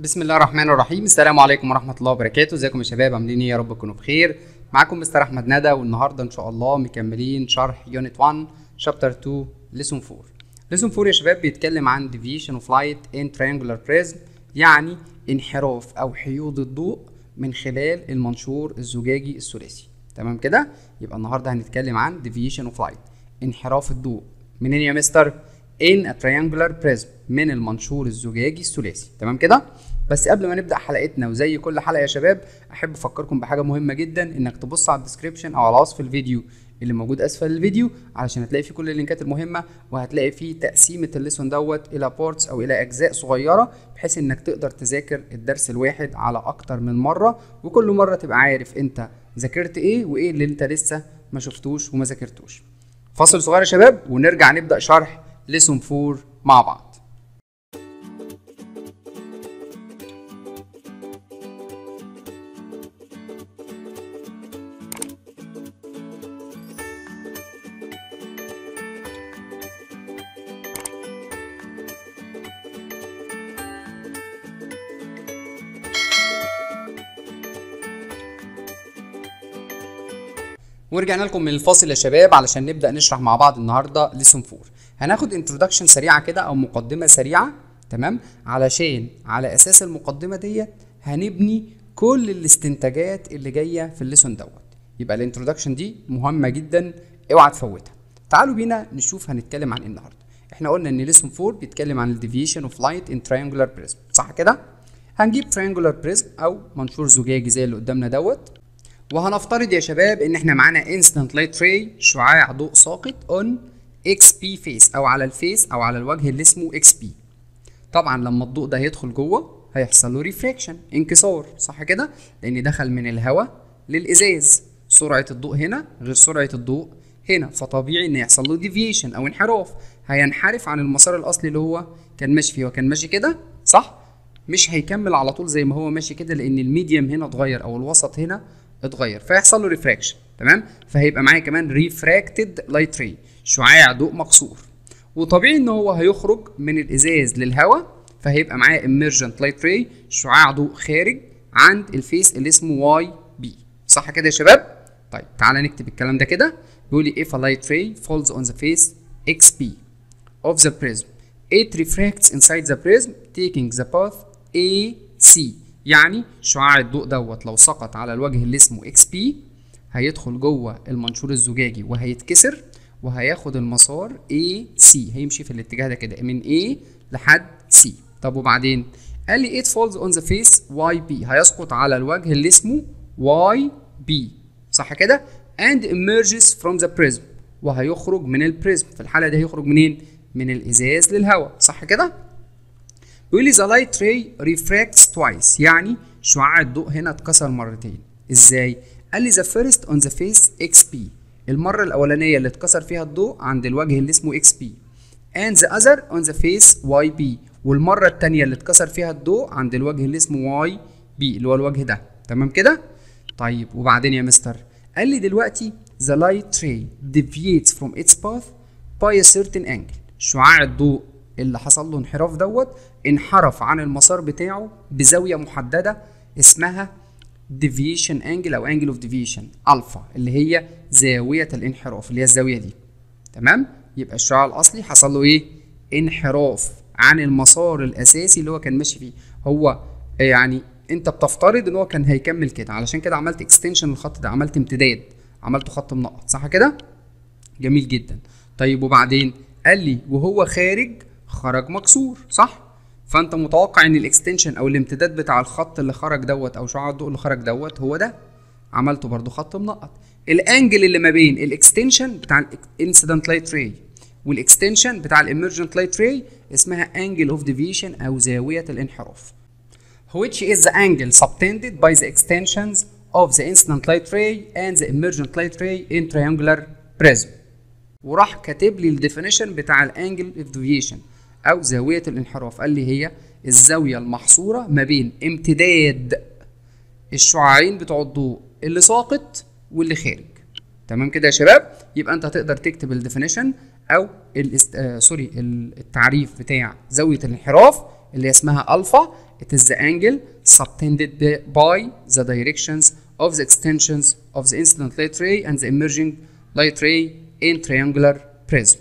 بسم الله الرحمن الرحيم السلام عليكم ورحمه الله وبركاته ازيكم يا شباب عاملين ايه يا رب تكونوا بخير معاكم مستر احمد ندى والنهارده ان شاء الله مكملين شرح يونت 1 شابتر 2 ليسون 4 ليسون 4 يا شباب بيتكلم عن deviation of light in triangular prism يعني انحراف او حيود الضوء من خلال المنشور الزجاجي الثلاثي تمام كده يبقى النهارده هنتكلم عن deviation of light انحراف الضوء منين يا مستر in a triangular prism من المنشور الزجاجي الثلاثي تمام كده بس قبل ما نبدا حلقتنا وزي كل حلقه يا شباب احب افكركم بحاجه مهمه جدا انك تبص على الديسكربشن او على وصف الفيديو اللي موجود اسفل الفيديو علشان هتلاقي فيه كل اللينكات المهمه وهتلاقي فيه تقسيمه الليسون دوت الى بارتس او الى اجزاء صغيره بحيث انك تقدر تذاكر الدرس الواحد على اكتر من مره وكل مره تبقى عارف انت ذاكرت ايه وايه اللي انت لسه ما شفتوش وما ذاكرتوش فاصل صغير يا شباب ونرجع نبدا شرح ليسون 4 مع بعض ورجعنا لكم من الفاصل يا شباب علشان نبدا نشرح مع بعض النهارده ليسون 4 هناخد انترودكشن سريعه كده او مقدمه سريعه تمام علشان على اساس المقدمه ديت هنبني كل الاستنتاجات اللي جايه في الليسون دوت يبقى الانترودكشن دي مهمه جدا اوعى تفوتها تعالوا بينا نشوف هنتكلم عن ايه النهارده احنا قلنا ان ليسون 4 بيتكلم عن الديفيشن اوف لايت ان تريانجولار بريزم صح كده هنجيب تريانجولار بريزم او منشور زجاجي زي اللي قدامنا دوت وهنفترض يا شباب ان احنا معانا انستنت لايت راي شعاع ضوء ساقط اون اكس بي فيس او على الفيس او على الوجه اللي اسمه اكس بي طبعا لما الضوء ده يدخل جوه هيحصل له ريفراكشن انكسار صح كده لان دخل من الهواء للازاز سرعه الضوء هنا غير سرعه الضوء هنا فطبيعي ان يحصل له ديفيشن او انحراف هينحرف عن المسار الاصلي اللي هو كان ماشي فيه وكان ماشي كده صح مش هيكمل على طول زي ما هو ماشي كده لان الميديم هنا اتغير او الوسط هنا اتغير فيحصل له ريفراكشن تمام فهيبقى معايا كمان ريفراكتد لايت راي شعاع ضوء مقصور وطبيعي ان هو هيخرج من الازاز للهواء فهيبقى معايا emergent light ray شعاع ضوء خارج عند الفيس اللي اسمه واي بي صح كده يا شباب طيب تعالى نكتب الكلام ده كده بيقول لي if a light ray falls on the face xp of the prism it refracts inside the prism taking the path AC يعني شعاع الضوء دوت لو سقط على الوجه اللي اسمه اكس بي هيدخل جوه المنشور الزجاجي وهيتكسر وهياخد المسار AC هيمشي في الاتجاه ده كده من A لحد C طب وبعدين قال لي it falls on the face YB هيسقط على الوجه اللي اسمه YB صح كده and emerges from the prism وهيخرج من البريزم في الحالة دي هيخرج منين؟ من الإزاز للهواء صح كده؟ بيقول لي the light ray refracts twice يعني شعاع الضوء هنا اتكسر مرتين ازاي؟ قال لي the first on the face XP المرة الأولانية اللي اتكسر فيها الضوء عند الوجه اللي اسمه XP and the other on the face YB والمرة التانية اللي اتكسر فيها الضوء عند الوجه اللي اسمه YB اللي هو الوجه ده تمام كده؟ طيب وبعدين يا مستر قال لي دلوقتي the light ray deviates from its path by a certain angle شعاع الضوء اللي حصل له انحراف دوت انحرف عن المسار بتاعه بزاوية محددة اسمها deviation angle أو angle of deviation ألفا اللي هي زاوية الانحراف اللي هي الزاوية دي تمام يبقى الشعاع الأصلي حصل له إيه؟ انحراف عن المسار الأساسي اللي هو كان ماشي فيه هو يعني أنت بتفترض إن هو كان هيكمل كده علشان كده عملت اكستنشن للخط ده عملت امتداد عملته خط منقط صح كده؟ جميل جدا طيب وبعدين قال لي وهو خارج خرج مكسور صح فانت متوقع ان الاكستنشن او الامتداد بتاع الخط اللي خرج دوت او شعاع الضوء اللي خرج دوت هو ده عملته برضو خط منقط الانجل اللي ما بين الاكستنشن بتاع الانسيدنت لايت راي والاكستنشن بتاع الاميرجنت لايت راي اسمها انجل اوف ديفيشن او زاويه الانحراف which is the angle subtended by the extensions of the incident light ray and the emergent light ray in triangular prism وراح كاتب لي الديفينيشن بتاع الانجل اوف ديفيشن او زاويه الانحراف قال لي هي الزاويه المحصوره ما بين امتداد الشعاعين بتوع الضوء اللي ساقط واللي خارج تمام كده يا شباب يبقى انت هتقدر تكتب الديفينيشن او الاست... آه سوري التعريف بتاع زاويه الانحراف اللي اسمها الفا it is the angle subtended by the directions of the extensions of the incident light ray and the emerging light ray in triangular prism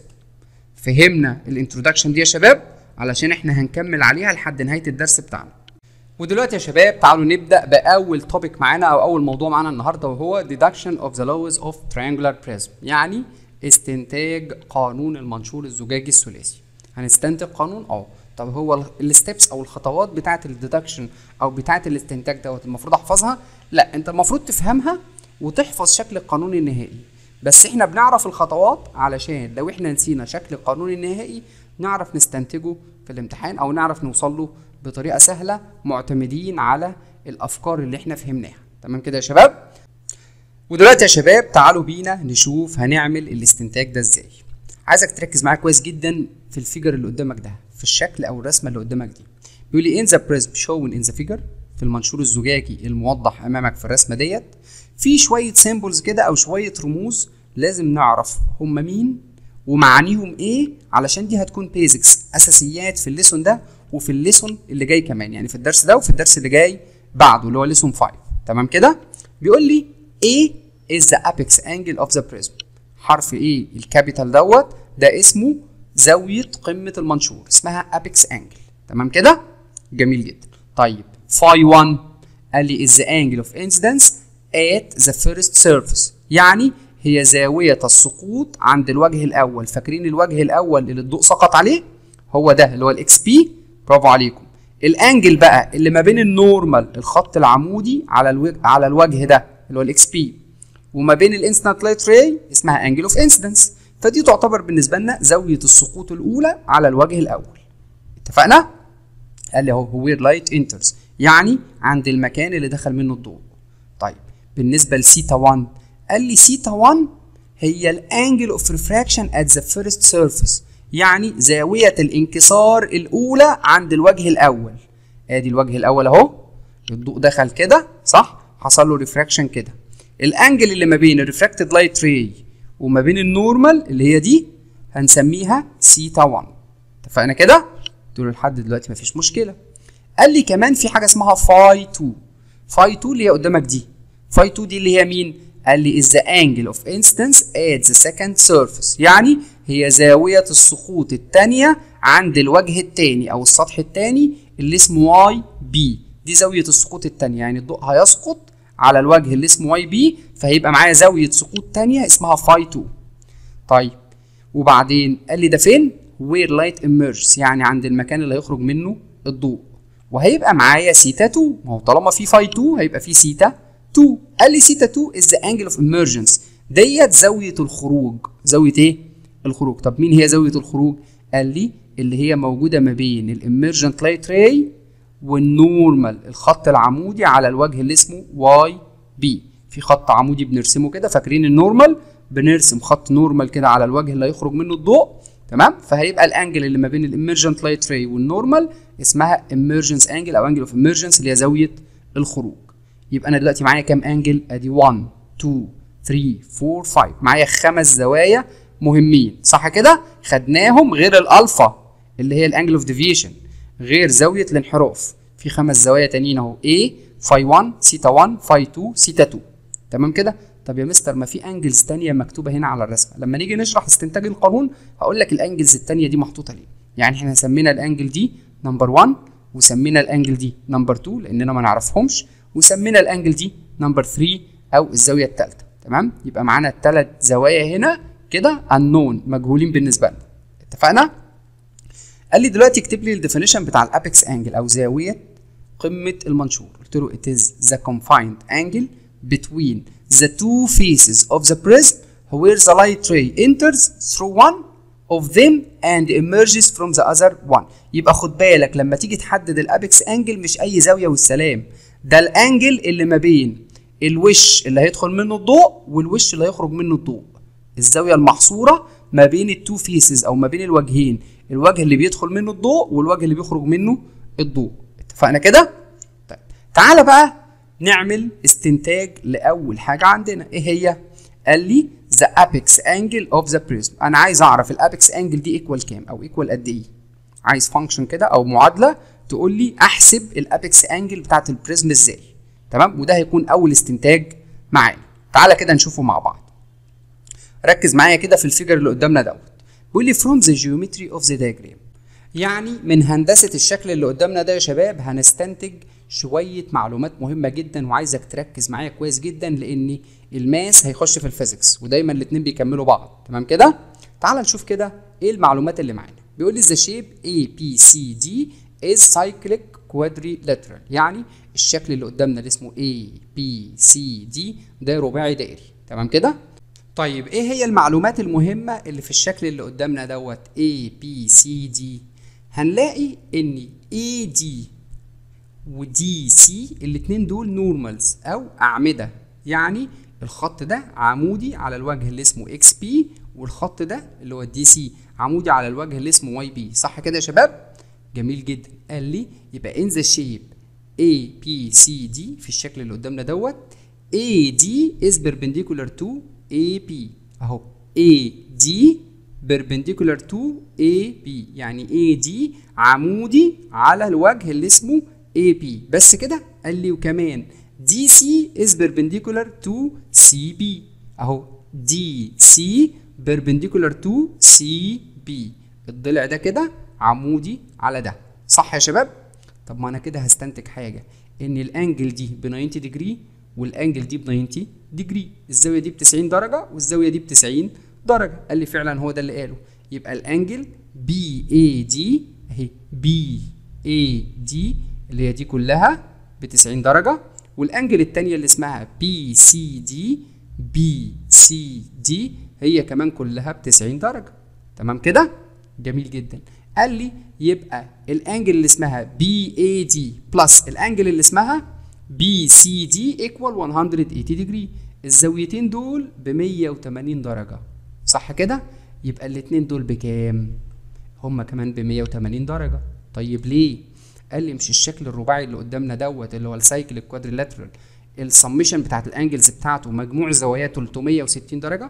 فهمنا الانترودكشن دي يا شباب علشان احنا هنكمل عليها لحد نهايه الدرس بتاعنا ودلوقتي يا شباب تعالوا نبدا باول توبيك معانا او اول موضوع معانا النهارده وهو deduction of the laws of triangular prism يعني استنتاج قانون المنشور الزجاجي الثلاثي هنستنتج قانون اه طب هو الستبس او الخطوات بتاعه الديدكشن او بتاعه الاستنتاج دوت المفروض احفظها لا انت المفروض تفهمها وتحفظ شكل القانون النهائي بس احنا بنعرف الخطوات علشان لو احنا نسينا شكل القانون النهائي نعرف نستنتجه في الامتحان او نعرف نوصل له بطريقه سهله معتمدين على الافكار اللي احنا فهمناها تمام كده يا شباب ودلوقتي يا شباب تعالوا بينا نشوف هنعمل الاستنتاج ده ازاي عايزك تركز معايا كويس جدا في الفيجر اللي قدامك ده في الشكل او الرسمه اللي قدامك دي بيقول لي in the prism shown in the figure في المنشور الزجاجي الموضح امامك في الرسمه ديت في شويه سيمبلز كده او شويه رموز لازم نعرف هم مين ومعانيهم ايه علشان دي هتكون بيزكس اساسيات في الليسون ده وفي الليسون اللي جاي كمان يعني في الدرس ده وفي الدرس اللي جاي بعده اللي هو ليسون 5 تمام كده بيقول لي A is the apex angle of the prism حرف ايه الكابيتال دوت ده اسمه زاوية قمة المنشور اسمها apex angle تمام كده جميل جدا طيب phi 1 قال لي is the angle of incidence at the first surface يعني هي زاوية السقوط عند الوجه الأول فاكرين الوجه الأول اللي الضوء سقط عليه هو ده اللي هو الاكس بي برافو عليكم الانجل بقى اللي ما بين النورمال الخط العمودي على الوجه على الوجه ده اللي هو الاكس بي وما بين الانسنت لايت راي اسمها انجل اوف انسيدنس فدي تعتبر بالنسبه لنا زاويه السقوط الاولى على الوجه الاول اتفقنا قال لي اهو وير لايت انترز يعني عند المكان اللي دخل منه الضوء طيب بالنسبه لسيتا 1 قال لي سيتا 1 هي الانجل اوف ريفراكشن ات ذا فيرست سيرفيس يعني زاويه الانكسار الاولى عند الوجه الاول ادي الوجه الاول اهو الضوء دخل كده صح حصل له ريفراكشن كده الانجل اللي ما بين الريفراكتد لايت راي وما بين النورمال اللي هي دي هنسميها سيتا 1 اتفقنا كده دول لحد دلوقتي مفيش مشكله قال لي كمان في حاجه اسمها فاي 2 فاي 2 اللي هي قدامك دي فاي 2 دي اللي هي مين قال لي is the angle of incidence at the second surface يعني هي زاوية السقوط الثانية عند الوجه الثاني أو السطح الثاني اللي اسمه واي بي دي زاوية السقوط الثانية يعني الضوء هيسقط على الوجه اللي اسمه واي بي فهيبقى معايا زاوية سقوط ثانية اسمها فاي 2 طيب وبعدين قال لي ده فين؟ where light emerges يعني عند المكان اللي هيخرج منه الضوء وهيبقى معايا سيتا 2 ما هو طالما في فاي 2 هيبقى في سيتا 2 قال لي سيتا 2 is the angle of emergence ديت زاوية الخروج زاوية ايه؟ الخروج طب مين هي زاوية الخروج؟ قال لي اللي هي موجودة ما بين الاميرجنت لايت راي والنورمال الخط العمودي على الوجه اللي اسمه واي بي في خط عمودي بنرسمه كده فاكرين النورمال بنرسم خط نورمال كده على الوجه اللي هيخرج منه الضوء تمام فهيبقى الانجل اللي ما بين الاميرجنت لايت راي والنورمال اسمها emergence انجل او انجل اوف emergence اللي هي زاويه الخروج يبقى انا دلوقتي معايا كام انجل ادي 1 2 3 4 5 معايا خمس زوايا مهمين صح كده خدناهم غير الالفا اللي هي الانجل اوف ديفيشن غير زاويه الانحراف في خمس زوايا تانيين اهو A فاي 1 سيتا 1 فاي 2 سيتا 2 تمام كده طب يا مستر ما في انجلز تانية مكتوبه هنا على الرسمه لما نيجي نشرح استنتاج القانون هقول لك الانجلز التانية دي محطوطه ليه يعني احنا سمينا الانجل دي نمبر 1 وسمينا الانجل دي نمبر 2 لاننا ما نعرفهمش وسمينا الانجل دي نمبر 3 او الزاويه الثالثه تمام يبقى معانا الثلاث زوايا هنا كده unknown مجهولين بالنسبه لنا اتفقنا قال لي دلوقتي اكتب لي الديفينيشن بتاع الابيكس انجل او زاويه قمه المنشور قلت له it is the confined angle between the two faces of the prism where the light ray enters through one of them and emerges from the other one يبقى خد بالك لما تيجي تحدد الابيكس انجل مش اي زاويه والسلام ده الانجل اللي ما بين الوش اللي هيدخل منه الضوء والوش اللي هيخرج منه الضوء الزاويه المحصوره ما بين التو فيسز او ما بين الوجهين الوجه اللي بيدخل منه الضوء والوجه اللي بيخرج منه الضوء اتفقنا كده طيب تعالى بقى نعمل استنتاج لاول حاجه عندنا ايه هي قال لي the apex angle of the prism انا عايز اعرف الابيكس انجل دي ايكوال كام او ايكوال قد ايه عايز فانكشن كده او معادله تقول لي احسب الابيكس انجل بتاعت البريزم ازاي تمام وده هيكون اول استنتاج معانا تعالى كده نشوفه مع بعض ركز معايا كده في الفيجر اللي قدامنا دوت بيقول لي from the geometry of the diagram يعني من هندسة الشكل اللي قدامنا ده يا شباب هنستنتج شوية معلومات مهمة جدا وعايزك تركز معايا كويس جدا لأن الماس هيخش في الفيزيكس ودايما الاتنين بيكملوا بعض تمام كده؟ تعال نشوف كده ايه المعلومات اللي معانا بيقول لي the shape A B C D is cyclic quadrilateral يعني الشكل اللي قدامنا اللي اسمه A B C D ده رباعي دائري تمام كده؟ طيب ايه هي المعلومات المهمة اللي في الشكل اللي قدامنا دوت A B C D هنلاقي ان AD و DC الاتنين دول نورمالز او اعمدة يعني الخط ده عمودي على الوجه اللي اسمه XP والخط ده اللي هو الدي سي عمودي على الوجه اللي اسمه واي بي صح كده يا شباب جميل جدا قال لي يبقى ان ذا شيب A B C D في الشكل اللي قدامنا دوت AD is perpendicular to AB اهو AD perpendicular to AB يعني AD عمودي على الوجه اللي اسمه AB بس كده قال لي وكمان DC is perpendicular to CB اهو DC perpendicular to CB الضلع ده كده عمودي على ده صح يا شباب طب ما انا كده هستنتج حاجه ان الانجل دي ب 90 ديجري والانجل دي ب 90 ديجري الزاويه دي ب 90 درجه والزاويه دي ب 90 درجه قال لي فعلا هو ده اللي قاله يبقى الانجل بي اي دي اهي بي اي دي اللي هي دي كلها ب 90 درجه والانجل الثانيه اللي اسمها بي سي دي بي سي دي هي كمان كلها ب 90 درجه تمام كده جميل جدا قال لي يبقى الانجل اللي اسمها بي اي دي بلس الانجل اللي اسمها بي سي دي ايكوال 180 ديجري الزاويتين دول ب 180 درجه صح كده يبقى الاثنين دول بكام هما كمان ب 180 درجه طيب ليه قال لي مش الشكل الرباعي اللي قدامنا دوت اللي هو السايكل الكوادريلاترال السميشن بتاعت الانجلز بتاعته مجموع زواياه 360 درجه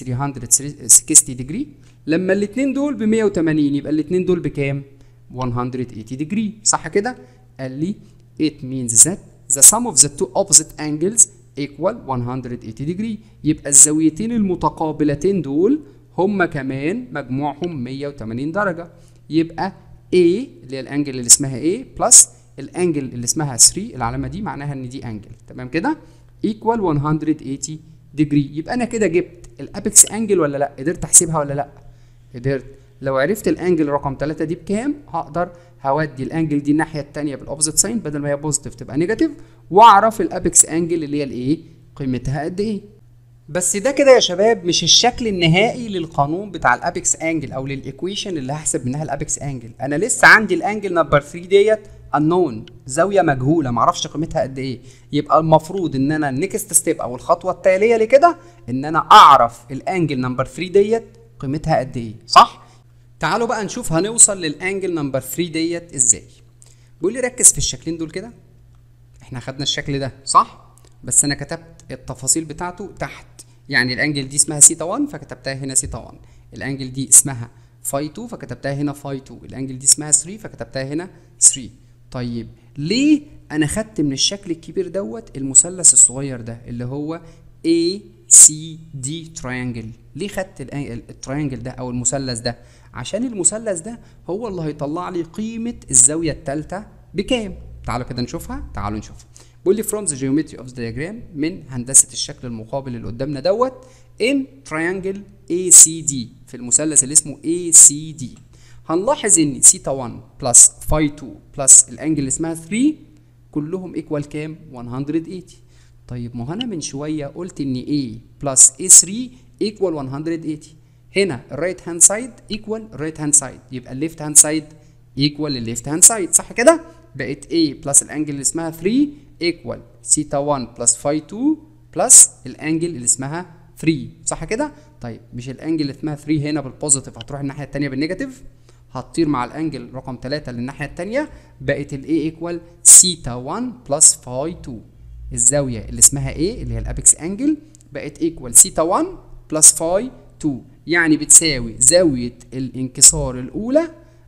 360 ديجري لما الاثنين دول ب 180 يبقى الاثنين دول بكام 180 ديجري صح كده قال لي it means that the sum of the two opposite angles equal 180 degree يبقى الزاويتين المتقابلتين دول هما كمان مجموعهم 180 درجة يبقى A اللي هي الانجل اللي اسمها A بلس الانجل اللي اسمها 3 العلامة دي معناها ان دي انجل تمام كده equal 180 degree يبقى انا كده جبت الابيكس انجل ولا لا قدرت احسبها ولا لا قدرت لو عرفت الانجل رقم 3 دي بكام هقدر هودي الانجل دي الناحيه الثانيه بالاوبزيت ساين بدل ما هي بوزيتيف تبقى نيجاتيف واعرف الابيكس انجل اللي هي الايه قيمتها قد ايه بس ده كده يا شباب مش الشكل النهائي للقانون بتاع الابيكس انجل او للايكويشن اللي هحسب منها الابيكس انجل انا لسه عندي الانجل نمبر 3 ديت unknown زاويه مجهوله معرفش قيمتها قد ايه يبقى المفروض ان انا النكست ستيب او الخطوه التاليه لكده ان انا اعرف الانجل نمبر 3 ديت قيمتها قد ايه صح تعالوا بقى نشوف هنوصل للانجل نمبر 3 ديت ازاي بيقول لي ركز في الشكلين دول كده احنا خدنا الشكل ده صح بس انا كتبت التفاصيل بتاعته تحت يعني الانجل دي اسمها سيتا 1 فكتبتها هنا سيتا 1 الانجل دي اسمها فاي 2 فكتبتها هنا فاي 2 الانجل دي اسمها 3 فكتبتها هنا 3 طيب ليه انا خدت من الشكل الكبير دوت المثلث الصغير ده اللي هو A C D triangle ليه خدت التراينجل ده او المثلث ده عشان المثلث ده هو اللي هيطلع لي قيمة الزاوية الثالثة بكام تعالوا كده نشوفها تعالوا نشوفها بيقول لي from the geometry of the diagram من هندسة الشكل المقابل اللي قدامنا دوت in triangle ACD في المثلث اللي اسمه ACD هنلاحظ ان سيتا 1 بلس فاي 2 بلس الانجل اللي اسمها 3 كلهم ايكوال كام 180 طيب ما هو انا من شويه قلت ان A بلس A3 ايكوال 180 هنا الرايت هاند سايد ايكوال الرايت هاند سايد يبقى الليفت هاند سايد ايكوال الليفت هاند سايد صح كده بقت A بلس الانجل اللي اسمها 3 ايكوال سيتا 1 بلس فاي 2 بلس الانجل اللي اسمها 3 صح كده طيب مش الانجل اللي اسمها 3 هنا بالبوزيتيف هتروح الناحيه الثانيه بالنيجاتيف هتطير مع الانجل رقم 3 للناحيه الثانيه بقت ال A ايكوال سيتا 1 بلس فاي 2 الزاويه اللي اسمها A اللي هي الابيكس انجل بقت ايكوال سيتا 1 بلس فاي 2 يعني بتساوي زاويه الانكسار الاولى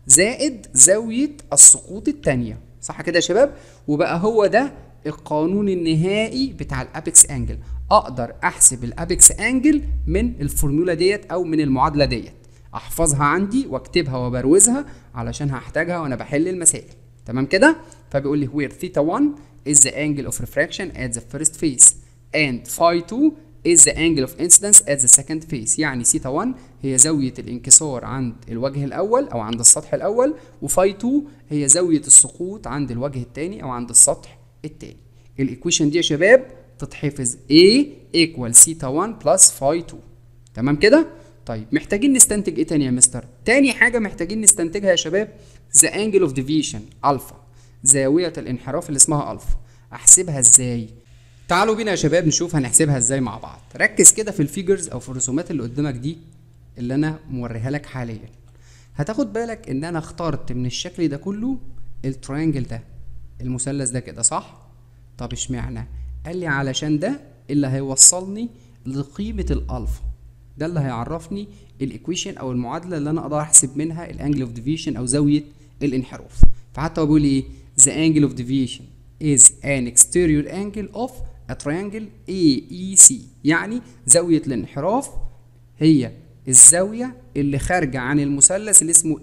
زائد زاوية السقوط التانية صح كده يا شباب وبقى هو ده القانون النهائي بتاع الابيكس انجل اقدر احسب الابيكس انجل من الفورمولا ديت او من المعادله ديت احفظها عندي واكتبها وبروزها علشان هحتاجها وانا بحل المسائل تمام كده فبيقول لي where theta 1 is the angle of refraction at the first phase and phi 2 is the angle of incidence at the second phase يعني سيتا 1 هي زاوية الانكسار عند الوجه الأول أو عند السطح الأول وفاي 2 هي زاوية السقوط عند الوجه الثاني أو عند السطح الثاني الإيكويشن دي يا شباب تتحفظ A equal سيتا 1 plus فاي 2 تمام كده؟ طيب محتاجين نستنتج ايه تاني يا مستر؟ تاني حاجة محتاجين نستنتجها يا شباب the angle of deviation الفا زاوية الانحراف اللي اسمها الفا احسبها ازاي؟ تعالوا بينا يا شباب نشوف هنحسبها ازاي مع بعض ركز كده في الفيجرز او في الرسومات اللي قدامك دي اللي انا موريها لك حاليا هتاخد بالك ان انا اخترت من الشكل ده كله التريانجل ده المثلث ده كده صح طب اشمعنى قال لي علشان ده اللي هيوصلني لقيمه الالفا ده اللي هيعرفني الايكويشن او المعادله اللي انا اقدر احسب منها الانجل اوف ديفيشن او زاويه الانحراف فحتى هو بيقول ايه the angle of deviation is an exterior angle of a triangle AEC يعني زاوية الانحراف هي الزاوية اللي خارجة عن المثلث اللي اسمه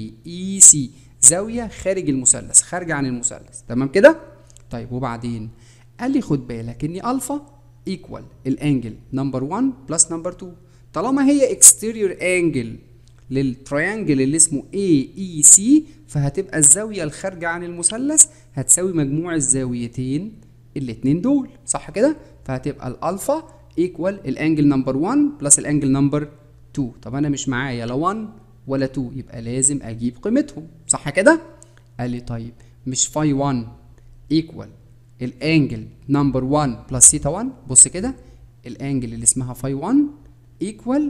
AEC زاوية خارج المثلث خارجة عن المثلث تمام كده؟ طيب وبعدين قال لي خد بالك ان الفا ايكوال الانجل نمبر 1 بلس نمبر 2 طالما هي exterior angle للتريانجل اللي اسمه AEC فهتبقى الزاوية الخارجة عن المثلث هتساوي مجموع الزاويتين الاتنين دول صح كده؟ فهتبقى الألفا ايكوال الانجل نمبر 1 بلس الانجل نمبر 2 طب أنا مش معايا لا 1 ولا 2 يبقى لازم أجيب قيمتهم صح كده؟ قال لي طيب مش فاي 1 ايكوال الانجل نمبر 1 بلس سيتا 1 بص كده الانجل اللي اسمها فاي 1 ايكوال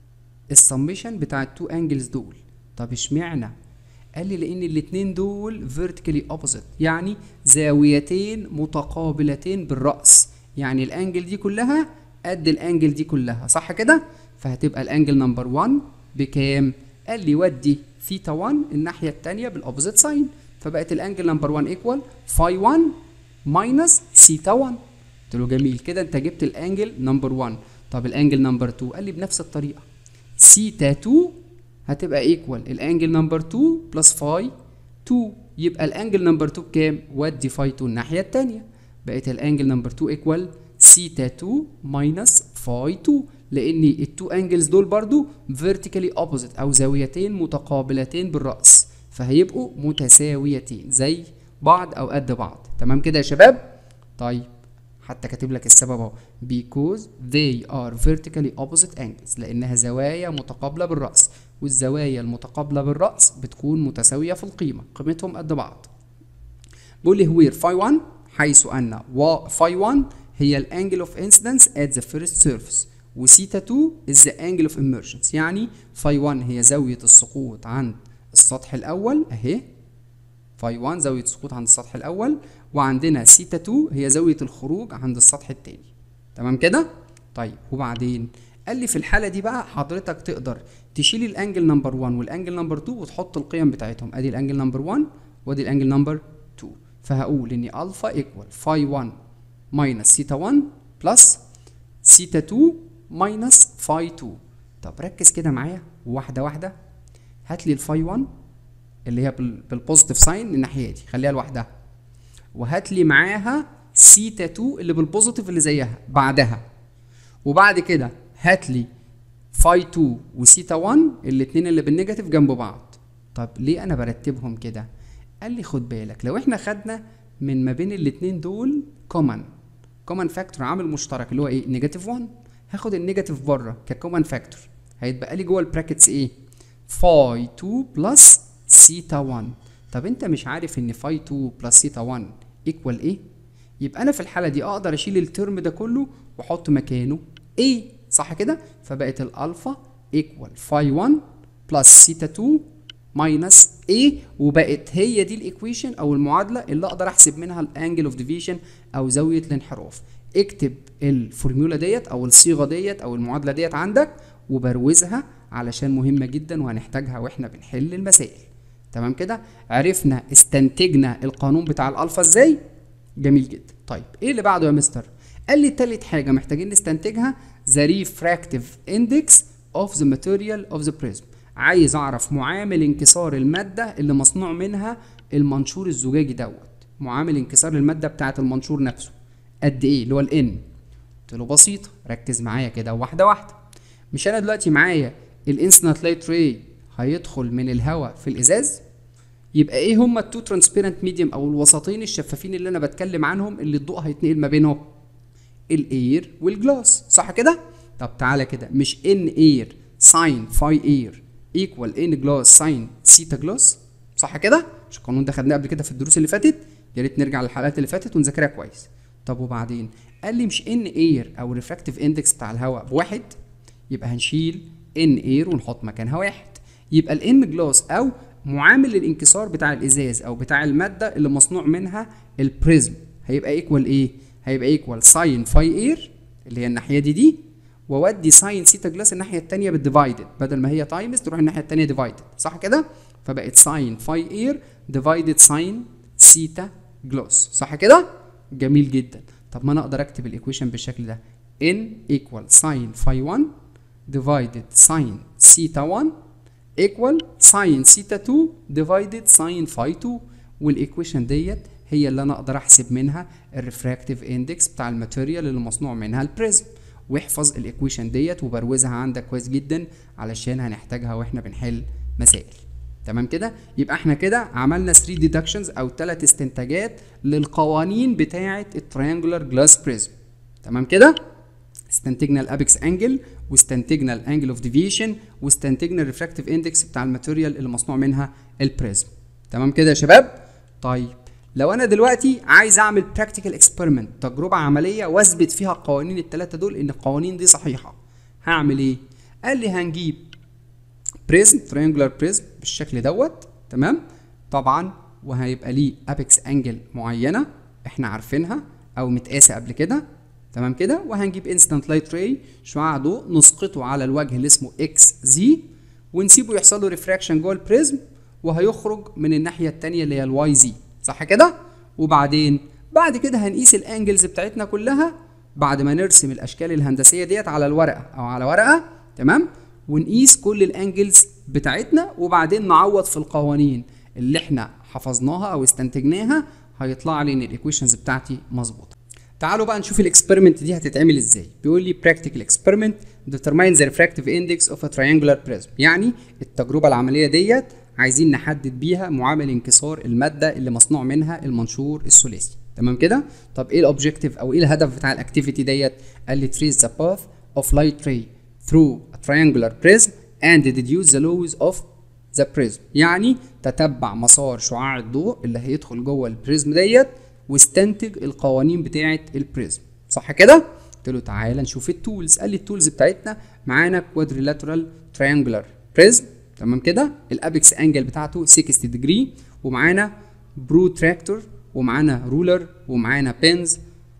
السميشن بتاع التو انجلز دول طب اشمعنى قال لي لان الاتنين دول vertically opposite يعني زاويتين متقابلتين بالرأس يعني الانجل دي كلها قد الانجل دي كلها صح كده فهتبقى الانجل نمبر 1 بكام قال لي ودي ثيتا 1 الناحيه الثانيه بالاوبوزيت ساين فبقت الانجل نمبر 1 ايكوال فاي 1 ماينس سيتا 1 قلت له جميل كده انت جبت الانجل نمبر 1 طب الانجل نمبر 2 قال لي بنفس الطريقه سيتا 2 هتبقى ايكوال الانجل نمبر 2 بلس فاي 2 يبقى الانجل نمبر 2 بكام ودي فاي 2 الناحيه الثانيه بقت الانجل نمبر 2 ايكوال سيتا 2 ماينس فاي 2 لان التو انجلز دول برضو فيرتيكالي اوبوزيت او زاويتين متقابلتين بالراس فهيبقوا متساويتين زي بعض او قد بعض تمام كده يا شباب طيب حتى كاتب لك السبب اهو because they are vertically opposite angles لانها زوايا متقابله بالراس والزوايا المتقابله بالراس بتكون متساويه في القيمه قيمتهم قد بعض بيقول لي وير فاي 1 حيث ان فاي 1 هي الانجل اوف انسيدنس at the first surface وسيتا 2 is the angle of emergence يعني فاي 1 هي زاويه السقوط عند السطح الاول اهي فاي 1 زاويه السقوط عند السطح الاول وعندنا سيتا 2 هي زاويه الخروج عند السطح الثاني تمام كده طيب وبعدين قال لي في الحاله دي بقى حضرتك تقدر تشيل الانجل نمبر 1 والانجل نمبر 2 وتحط القيم بتاعتهم ادي الانجل نمبر 1 وادي الانجل نمبر 2 فهقول ان الفا ايكوال فاي 1 ماينس سيتا 1 بلس سيتا 2 ماينس فاي 2 طب ركز كده معايا واحده واحده هات لي الفاي 1 اللي هي بالبوزيتيف ساين الناحيه دي خليها لوحدها وهات لي معاها سيتا 2 اللي بالبوزيتيف اللي زيها بعدها وبعد كده هات لي فاي 2 وسيتا 1 الاثنين اللي بالنيجاتيف جنب بعض طب ليه انا برتبهم كده قال لي خد بالك لو احنا خدنا من ما بين الاثنين دول كومن كومن فاكتور عامل مشترك اللي هو ايه نيجاتيف 1 هاخد النيجاتيف بره ككومن فاكتور هيتبقى لي جوه البراكتس ايه فاي 2 بلس سيتا 1 طب انت مش عارف ان فاي 2 بلس سيتا 1 ايكوال ايه يبقى انا في الحاله دي اقدر اشيل الترم ده كله واحط مكانه ايه صح كده فبقت الالفا ايكوال فاي 1 بلس سيتا 2 ماينس A وبقت هي دي الايكويشن او المعادله اللي اقدر احسب منها الانجل اوف ديفيشن او زاويه الانحراف اكتب الفورمولا ديت او الصيغه ديت او المعادله ديت عندك وبروزها علشان مهمه جدا وهنحتاجها واحنا بنحل المسائل تمام كده عرفنا استنتجنا القانون بتاع الالفا ازاي جميل جدا طيب ايه اللي بعده يا مستر قال لي تالت حاجه محتاجين نستنتجها the refractive index of the material of the prism عايز اعرف معامل انكسار الماده اللي مصنوع منها المنشور الزجاجي دوت معامل انكسار الماده بتاعه المنشور نفسه قد ايه اللي هو الان قلت له بسيطه ركز معايا كده واحده واحده مش انا دلوقتي معايا الانسنت لايت راي هيدخل من الهواء في الازاز يبقى ايه هما التو ترانسبيرنت ميديوم او الوسطين الشفافين اللي انا بتكلم عنهم اللي الضوء هيتنقل ما بينهم الاير والجلاس صح كده طب تعالى كده مش ان اير ساين فاي اير ايكوال ان جلاس ساين سيتا جلاس صح كده مش القانون ده خدناه قبل كده في الدروس اللي فاتت يا ريت نرجع للحلقات اللي فاتت ونذاكرها كويس طب وبعدين قال لي مش ان اير او الريفراكتيف اندكس بتاع الهواء بواحد يبقى هنشيل ان اير ونحط مكانها واحد يبقى الان جلاس او معامل الانكسار بتاع الازاز او بتاع الماده اللي مصنوع منها البريزم هيبقى ايكوال ايه هيبقى ايكوال ساين فاي اير اللي هي الناحيه دي دي واودي ساين سيتا جلاس الناحيه الثانيه بالديفايدد بدل ما هي تايمز تروح الناحيه الثانيه ديفايدد صح كده فبقت ساين فاي اير ديفايدد ساين سيتا جلاس صح كده جميل جدا طب ما انا اقدر اكتب الايكويشن بالشكل ده n equal sin phi 1 divided sin theta 1 equal sin theta 2 divided sin phi 2 والايكويشن ديت هي اللي انا اقدر احسب منها الريفراكتيف اندكس بتاع الماتيريال اللي مصنوع منها البريزم واحفظ الايكويشن ديت وبروزها عندك كويس جدا علشان هنحتاجها واحنا بنحل مسائل تمام كده يبقى احنا كده عملنا 3 ديدكشنز او 3 استنتاجات للقوانين بتاعه التريانجولار جلاس بريزم تمام كده استنتجنا الابيكس انجل واستنتجنا الانجل اوف ديفيشن واستنتجنا الريفراكتيف اندكس بتاع الماتيريال اللي مصنوع منها البريزم تمام كده يا شباب طيب لو انا دلوقتي عايز اعمل براكتيكال اكسبيرمنت تجربه عمليه واثبت فيها القوانين الثلاثه دول ان القوانين دي صحيحه هعمل ايه قال لي هنجيب بريزم تريانجولار بريزم بالشكل دوت تمام طبعا وهيبقى ليه ابيكس انجل معينه احنا عارفينها او متقاسه قبل كده تمام كده وهنجيب انستنت لايت راي شعاع ضوء نسقطه على الوجه اللي اسمه اكس زي ونسيبه يحصل له ريفراكشن جوه البريزم وهيخرج من الناحيه الثانيه اللي هي الواي زي صح كده وبعدين بعد كده هنقيس الانجلز بتاعتنا كلها بعد ما نرسم الاشكال الهندسيه ديت على الورقه او على ورقه تمام ونقيس كل الانجلز بتاعتنا وبعدين نعوض في القوانين اللي احنا حفظناها او استنتجناها هيطلع لي ان الايكويشنز بتاعتي مظبوطه تعالوا بقى نشوف الاكسبيرمنت دي هتتعمل ازاي بيقول لي practical experiment determine the refractive index of a triangular prism يعني التجربه العمليه ديت عايزين نحدد بيها معامل انكسار الماده اللي مصنوع منها المنشور الثلاثي تمام كده طب ايه الاوبجيكتيف او ايه الهدف بتاع الاكتيفيتي ديت قال لي trace the path of light ray through a triangular prism and deduce the laws of the prism يعني تتبع مسار شعاع الضوء اللي هيدخل جوه البريزم ديت واستنتج القوانين بتاعه البريزم صح كده قلت له تعالى نشوف التولز قال لي التولز بتاعتنا معانا كوادريلاترال تريانجولار بريزم تمام كده الابيكس انجل بتاعته 60 ديجري ومعانا بروتراكتور ومعانا رولر ومعانا بينز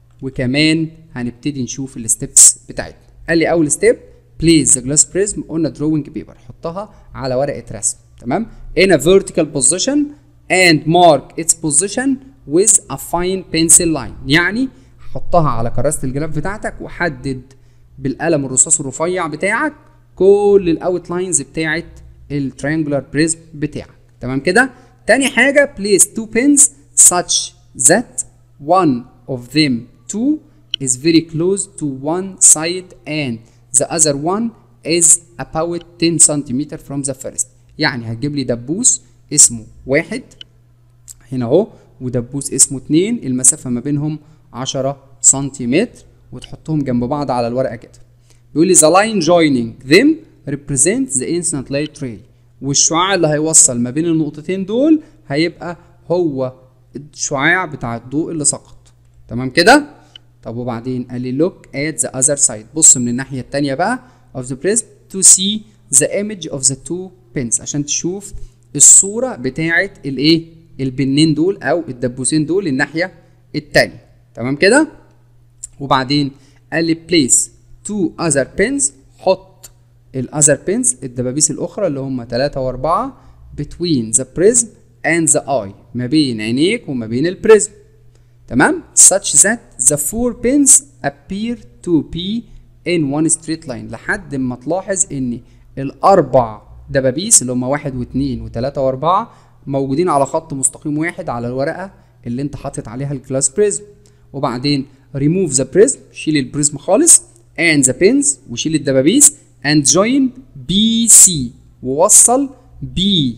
وكمان هنبتدي نشوف الستبس بتاعتنا قال لي اول ستيب بليز ذا جلاس بريزم اون دروينج بيبر حطها على ورقه رسم تمام in a vertical position and mark its position with a fine pencil line يعني حطها على كراسه الجراف بتاعتك وحدد بالقلم الرصاص الرفيع بتاعك كل الاوت لاينز بتاعت التريانجولار بريزم بتاعك تمام كده تاني حاجه place two pins such that one of them two is very close to one side and the other one is about 10 centimeter from the first يعني هتجيب لي دبوس اسمه واحد هنا اهو ودبوس اسمه اتنين المسافة ما بينهم 10 سنتيمتر وتحطهم جنب بعض على الورقة كده بيقول لي the line joining them represents the instant light ray والشعاع اللي هيوصل ما بين النقطتين دول هيبقى هو الشعاع بتاع الضوء اللي سقط تمام كده طب وبعدين قال لي look at the other side بص من الناحية التانية بقى of the prism to see the image of the two pins عشان تشوف الصورة بتاعة الايه البنين دول او الدبوسين دول الناحية التانية تمام كده وبعدين قال لي place two other pins حط الاذر بينز الدبابيس الاخرى اللي هم 3 و4 between the prism and the eye ما بين عينيك وما بين البريزم تمام such that the four pins appear to be in one straight line لحد ما تلاحظ ان الاربع دبابيس اللي هم واحد واثنين وثلاثة واربعة موجودين على خط مستقيم واحد على الورقة اللي انت حاطط عليها الجلاس بريزم وبعدين remove the prism شيل البريزم خالص and the pins وشيل الدبابيس and join BC ووصل B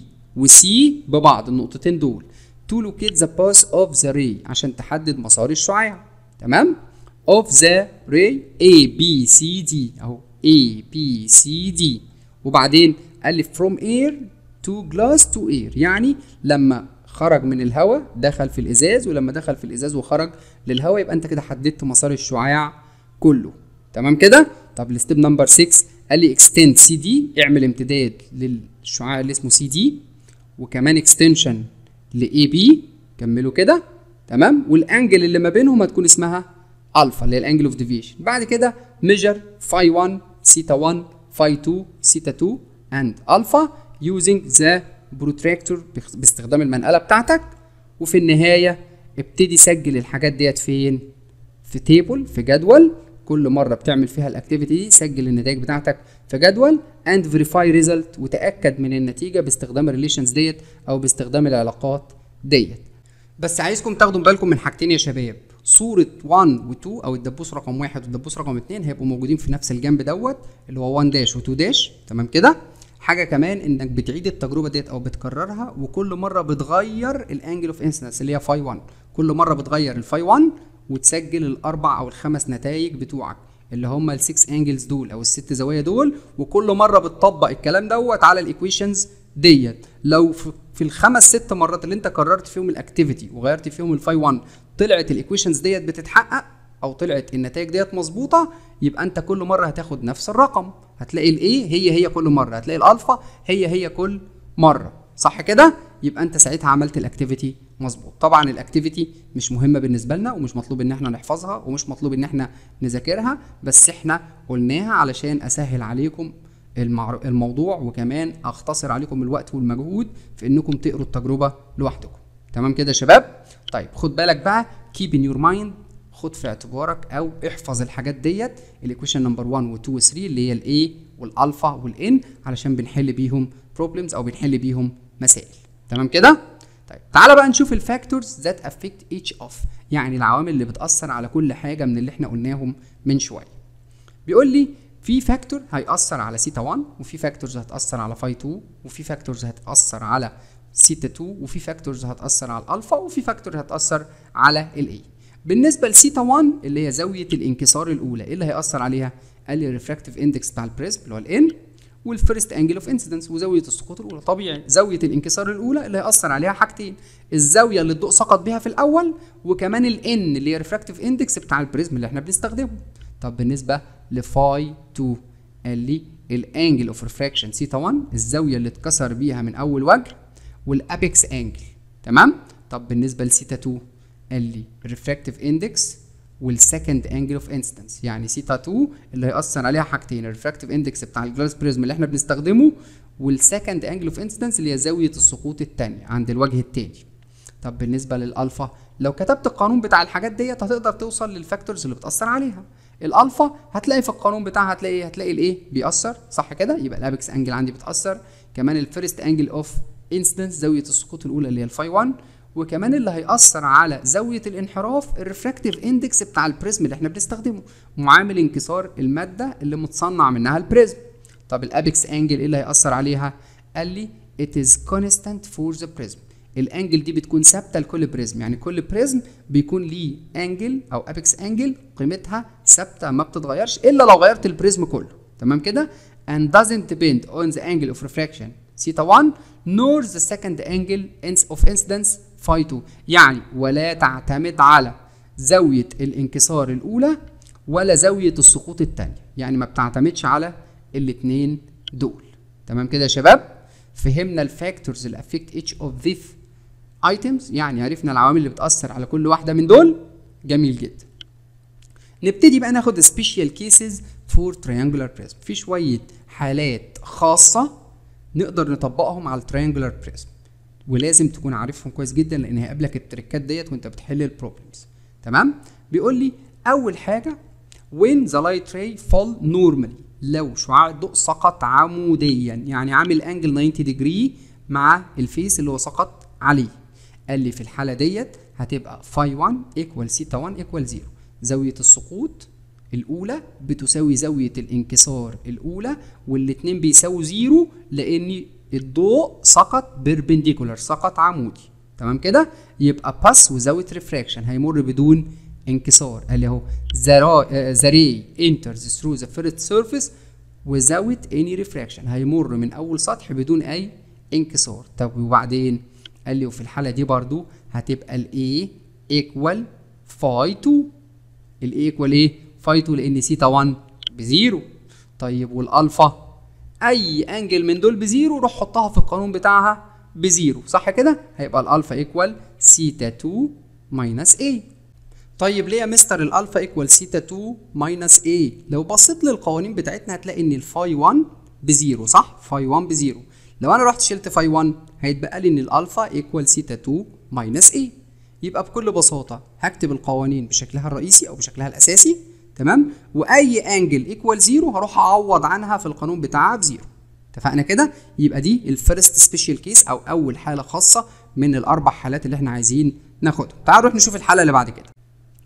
و C ببعض النقطتين دول to locate the path of the ray عشان تحدد مسار الشعاع تمام of the ray A B C D اهو A B C D وبعدين قال لي from air to glass to air يعني لما خرج من الهواء دخل في الازاز ولما دخل في الازاز وخرج للهواء يبقى انت كده حددت مسار الشعاع كله تمام كده طب الستيب نمبر 6 قال لي اكستند سي دي اعمل امتداد للشعاع اللي اسمه سي دي وكمان اكستنشن لاي بي كملوا كده تمام والانجل اللي ما بينهم هتكون اسمها الفا اللي هي الانجل اوف ديفيشن بعد كده ميجر فاي 1 سيتا 1 فاي 2 سيتا 2 اند الفا يوزنج ذا بروتراكتور باستخدام المنقله بتاعتك وفي النهايه ابتدي سجل الحاجات ديت فين في تيبل في جدول كل مره بتعمل فيها الاكتيفيتي دي سجل النتائج بتاعتك في جدول اند فيريفاي ريزلت وتاكد من النتيجه باستخدام الريليشنز ديت او باستخدام العلاقات ديت بس عايزكم تاخدوا بالكم من حاجتين يا شباب صورة 1 و 2 او الدبوس رقم 1 والدبوس رقم 2 هيبقوا موجودين في نفس الجنب دوت اللي هو 1 داش و 2 داش تمام كده حاجه كمان انك بتعيد التجربه ديت او بتكررها وكل مره بتغير الانجل اوف انسنس اللي هي فاي 1 كل مره بتغير الفاي 1 وتسجل الاربع او الخمس نتائج بتوعك اللي هم السكس انجلز دول او الست زوايا دول وكل مره بتطبق الكلام دوت على الايكويشنز ديت لو في الخمس ست مرات اللي انت كررت فيهم الاكتيفيتي وغيرت فيهم الفاي 1 طلعت الايكويشنز ديت بتتحقق او طلعت النتائج ديت مظبوطه يبقى انت كل مره هتاخد نفس الرقم هتلاقي الايه هي هي كل مره هتلاقي الالفا هي هي كل مره صح كده يبقى انت ساعتها عملت الاكتيفيتي مظبوط طبعا الاكتيفيتي مش مهمه بالنسبه لنا ومش مطلوب ان احنا نحفظها ومش مطلوب ان احنا نذاكرها بس احنا قلناها علشان اسهل عليكم المعر... الموضوع وكمان اختصر عليكم الوقت والمجهود في انكم تقروا التجربه لوحدكم تمام كده يا شباب طيب خد بالك بقى keep in your mind خد في اعتبارك او احفظ الحاجات ديت الايكويشن نمبر 1 و 2 و 3 اللي هي الاي والالفا والان علشان بنحل بيهم بروبلمز او بنحل بيهم مسائل تمام كده طيب تعالى بقى نشوف الفاكتورز ذات افكت ايتش اوف يعني العوامل اللي بتاثر على كل حاجه من اللي احنا قلناهم من شويه بيقول لي في فاكتور هيأثر على سيتا 1 وفي فاكتورز هتأثر على فاي 2 وفي فاكتورز هتأثر على سيتا 2 وفي فاكتورز هتأثر على الالفا وفي فاكتور هتأثر على الاي بالنسبه لسيتا 1 اللي هي زاويه الانكسار الاولى ايه اللي هيأثر عليها قال لي الريفراكتيف اندكس بتاع البريزم اللي هو الان والفيرست انجل اوف انسيدنس وزاويه السقوط الاولى طبيعي زاويه الانكسار الاولى اللي هيأثر عليها حاجتين الزاويه اللي الضوء سقط بيها في الاول وكمان الان اللي هي ريفراكتيف اندكس بتاع البريزم اللي احنا بنستخدمه طب بالنسبه لفاي 2 قال لي الانجل اوف ريفراكشن سيتا 1 الزاويه اللي اتكسر بيها من اول وجه والابيكس انجل تمام طب بالنسبه لسيتا 2 قال لي ريفراكتيف اندكس والسكند انجل اوف انستنس يعني سيتا 2 اللي هيأثر عليها حاجتين الريفراكتيف اندكس بتاع الجلاس بريزم اللي احنا بنستخدمه والسكند انجل اوف انستنس اللي هي زاويه السقوط الثانيه عند الوجه الثاني طب بالنسبه للالفا لو كتبت القانون بتاع الحاجات ديت هتقدر توصل للفاكتورز اللي بتاثر عليها الالفا هتلاقي في القانون بتاعها هتلاقي هتلاقي الايه بيأثر صح كده يبقى الابيكس انجل عندي بتأثر كمان الفيرست انجل اوف انستنس زاويه السقوط الاولى اللي هي الفاي 1 وكمان اللي هيأثر على زاوية الانحراف الريفراكتيف اندكس بتاع البريزم اللي احنا بنستخدمه معامل انكسار المادة اللي متصنع منها البريزم طب الابيكس انجل ايه اللي هيأثر عليها قال لي it is constant for the prism الانجل دي بتكون ثابته لكل بريزم يعني كل بريزم بيكون ليه انجل او ابيكس انجل قيمتها ثابته ما بتتغيرش الا لو غيرت البريزم كله تمام كده and doesn't depend on the angle of refraction theta 1 nor the second angle of incidence phi 2 يعني ولا تعتمد على زاويه الانكسار الاولى ولا زاويه السقوط الثانيه يعني ما بتعتمدش على الاثنين دول تمام كده يا شباب فهمنا الفاكتورز اللي افكت each of these items يعني عرفنا العوامل اللي بتأثر على كل واحدة من دول جميل جدا نبتدي بقى ناخد سبيشال كيسز فور تريانجولار بريزم في شوية حالات خاصة نقدر نطبقهم على التريانجولار بريزم ولازم تكون عارفهم كويس جدا لان هيقابلك التريكات ديت وانت بتحل البروبلمز تمام بيقول لي اول حاجه when the light ray fall normally لو شعاع الضوء سقط عموديا يعني عامل انجل 90 ديجري مع الفيس اللي هو سقط عليه قال لي في الحاله ديت هتبقى فاي 1 ايكوال سيتا 1 ايكوال 0 زاويه السقوط الاولى بتساوي زاويه الانكسار الاولى والاتنين بيساووا زيرو لان الضوء سقط بيربنديكولار سقط عمودي تمام كده يبقى باس وزاويه ريفراكشن هيمر بدون انكسار قال لي اهو ذا راي انترز ثرو ذا فيرست سيرفيس without any refraction هيمر من اول سطح بدون اي انكسار طب وبعدين قال لي وفي الحاله دي برضو هتبقى ال A equal phi 2 ال A equal ايه phi 2 لان سيتا 1 بزيرو طيب والالفا اي انجل من دول بزيرو روح حطها في القانون بتاعها بزيرو صح كده هيبقى الالفا ايكوال سيتا 2 ماينس A طيب ليه يا مستر الالفا ايكوال سيتا 2 ماينس A لو بصيت للقوانين بتاعتنا هتلاقي ان الفاي 1 بزيرو صح فاي 1 بزيرو لو انا رحت شلت فاي 1 هيتبقى لي ان الالفا ايكوال سيتا 2 ماينس A يبقى بكل بساطه هكتب القوانين بشكلها الرئيسي او بشكلها الاساسي تمام واي انجل ايكوال زيرو هروح اعوض عنها في القانون بتاعها بزيرو اتفقنا كده يبقى دي الفيرست سبيشال كيس او اول حاله خاصه من الاربع حالات اللي احنا عايزين ناخدهم تعالوا نروح نشوف الحاله اللي بعد كده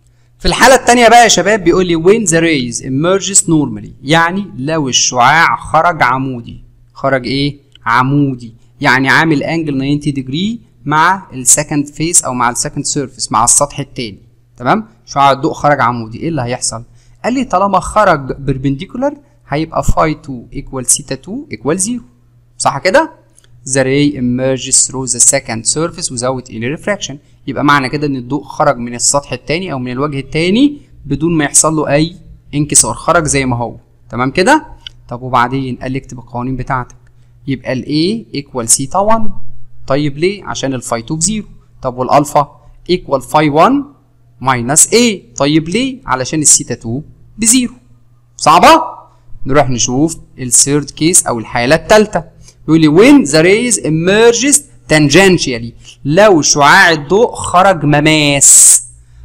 في الحالة التانية بقى يا شباب بيقول لي when the rays emerges normally يعني لو الشعاع خرج عمودي خرج ايه؟ عمودي يعني عامل انجل 90 ديجري مع السكند فيس او مع السكند سيرفيس مع السطح التاني تمام؟ شعاع الضوء خرج عمودي ايه اللي هيحصل؟ قال لي طالما خرج بربنديكولار هيبقى phi 2 equal theta 2 equal 0 صح كده؟ the ray emerges through the second surface without any refraction يبقى معنى كده ان الضوء خرج من السطح التاني او من الوجه التاني بدون ما يحصل له اي انكسار خرج زي ما هو تمام كده طب وبعدين قال لي اكتب القوانين بتاعتك يبقى ال A equal سيتا 1 طيب ليه عشان الفاي 2 بزيرو طب والالفا equal فاي 1 minus A طيب ليه علشان السيتا 2 بزيرو صعبة نروح نشوف الثيرد كيس او الحالة الثالثة يقول لي when the rays emerges tangentially لو شعاع الضوء خرج مماس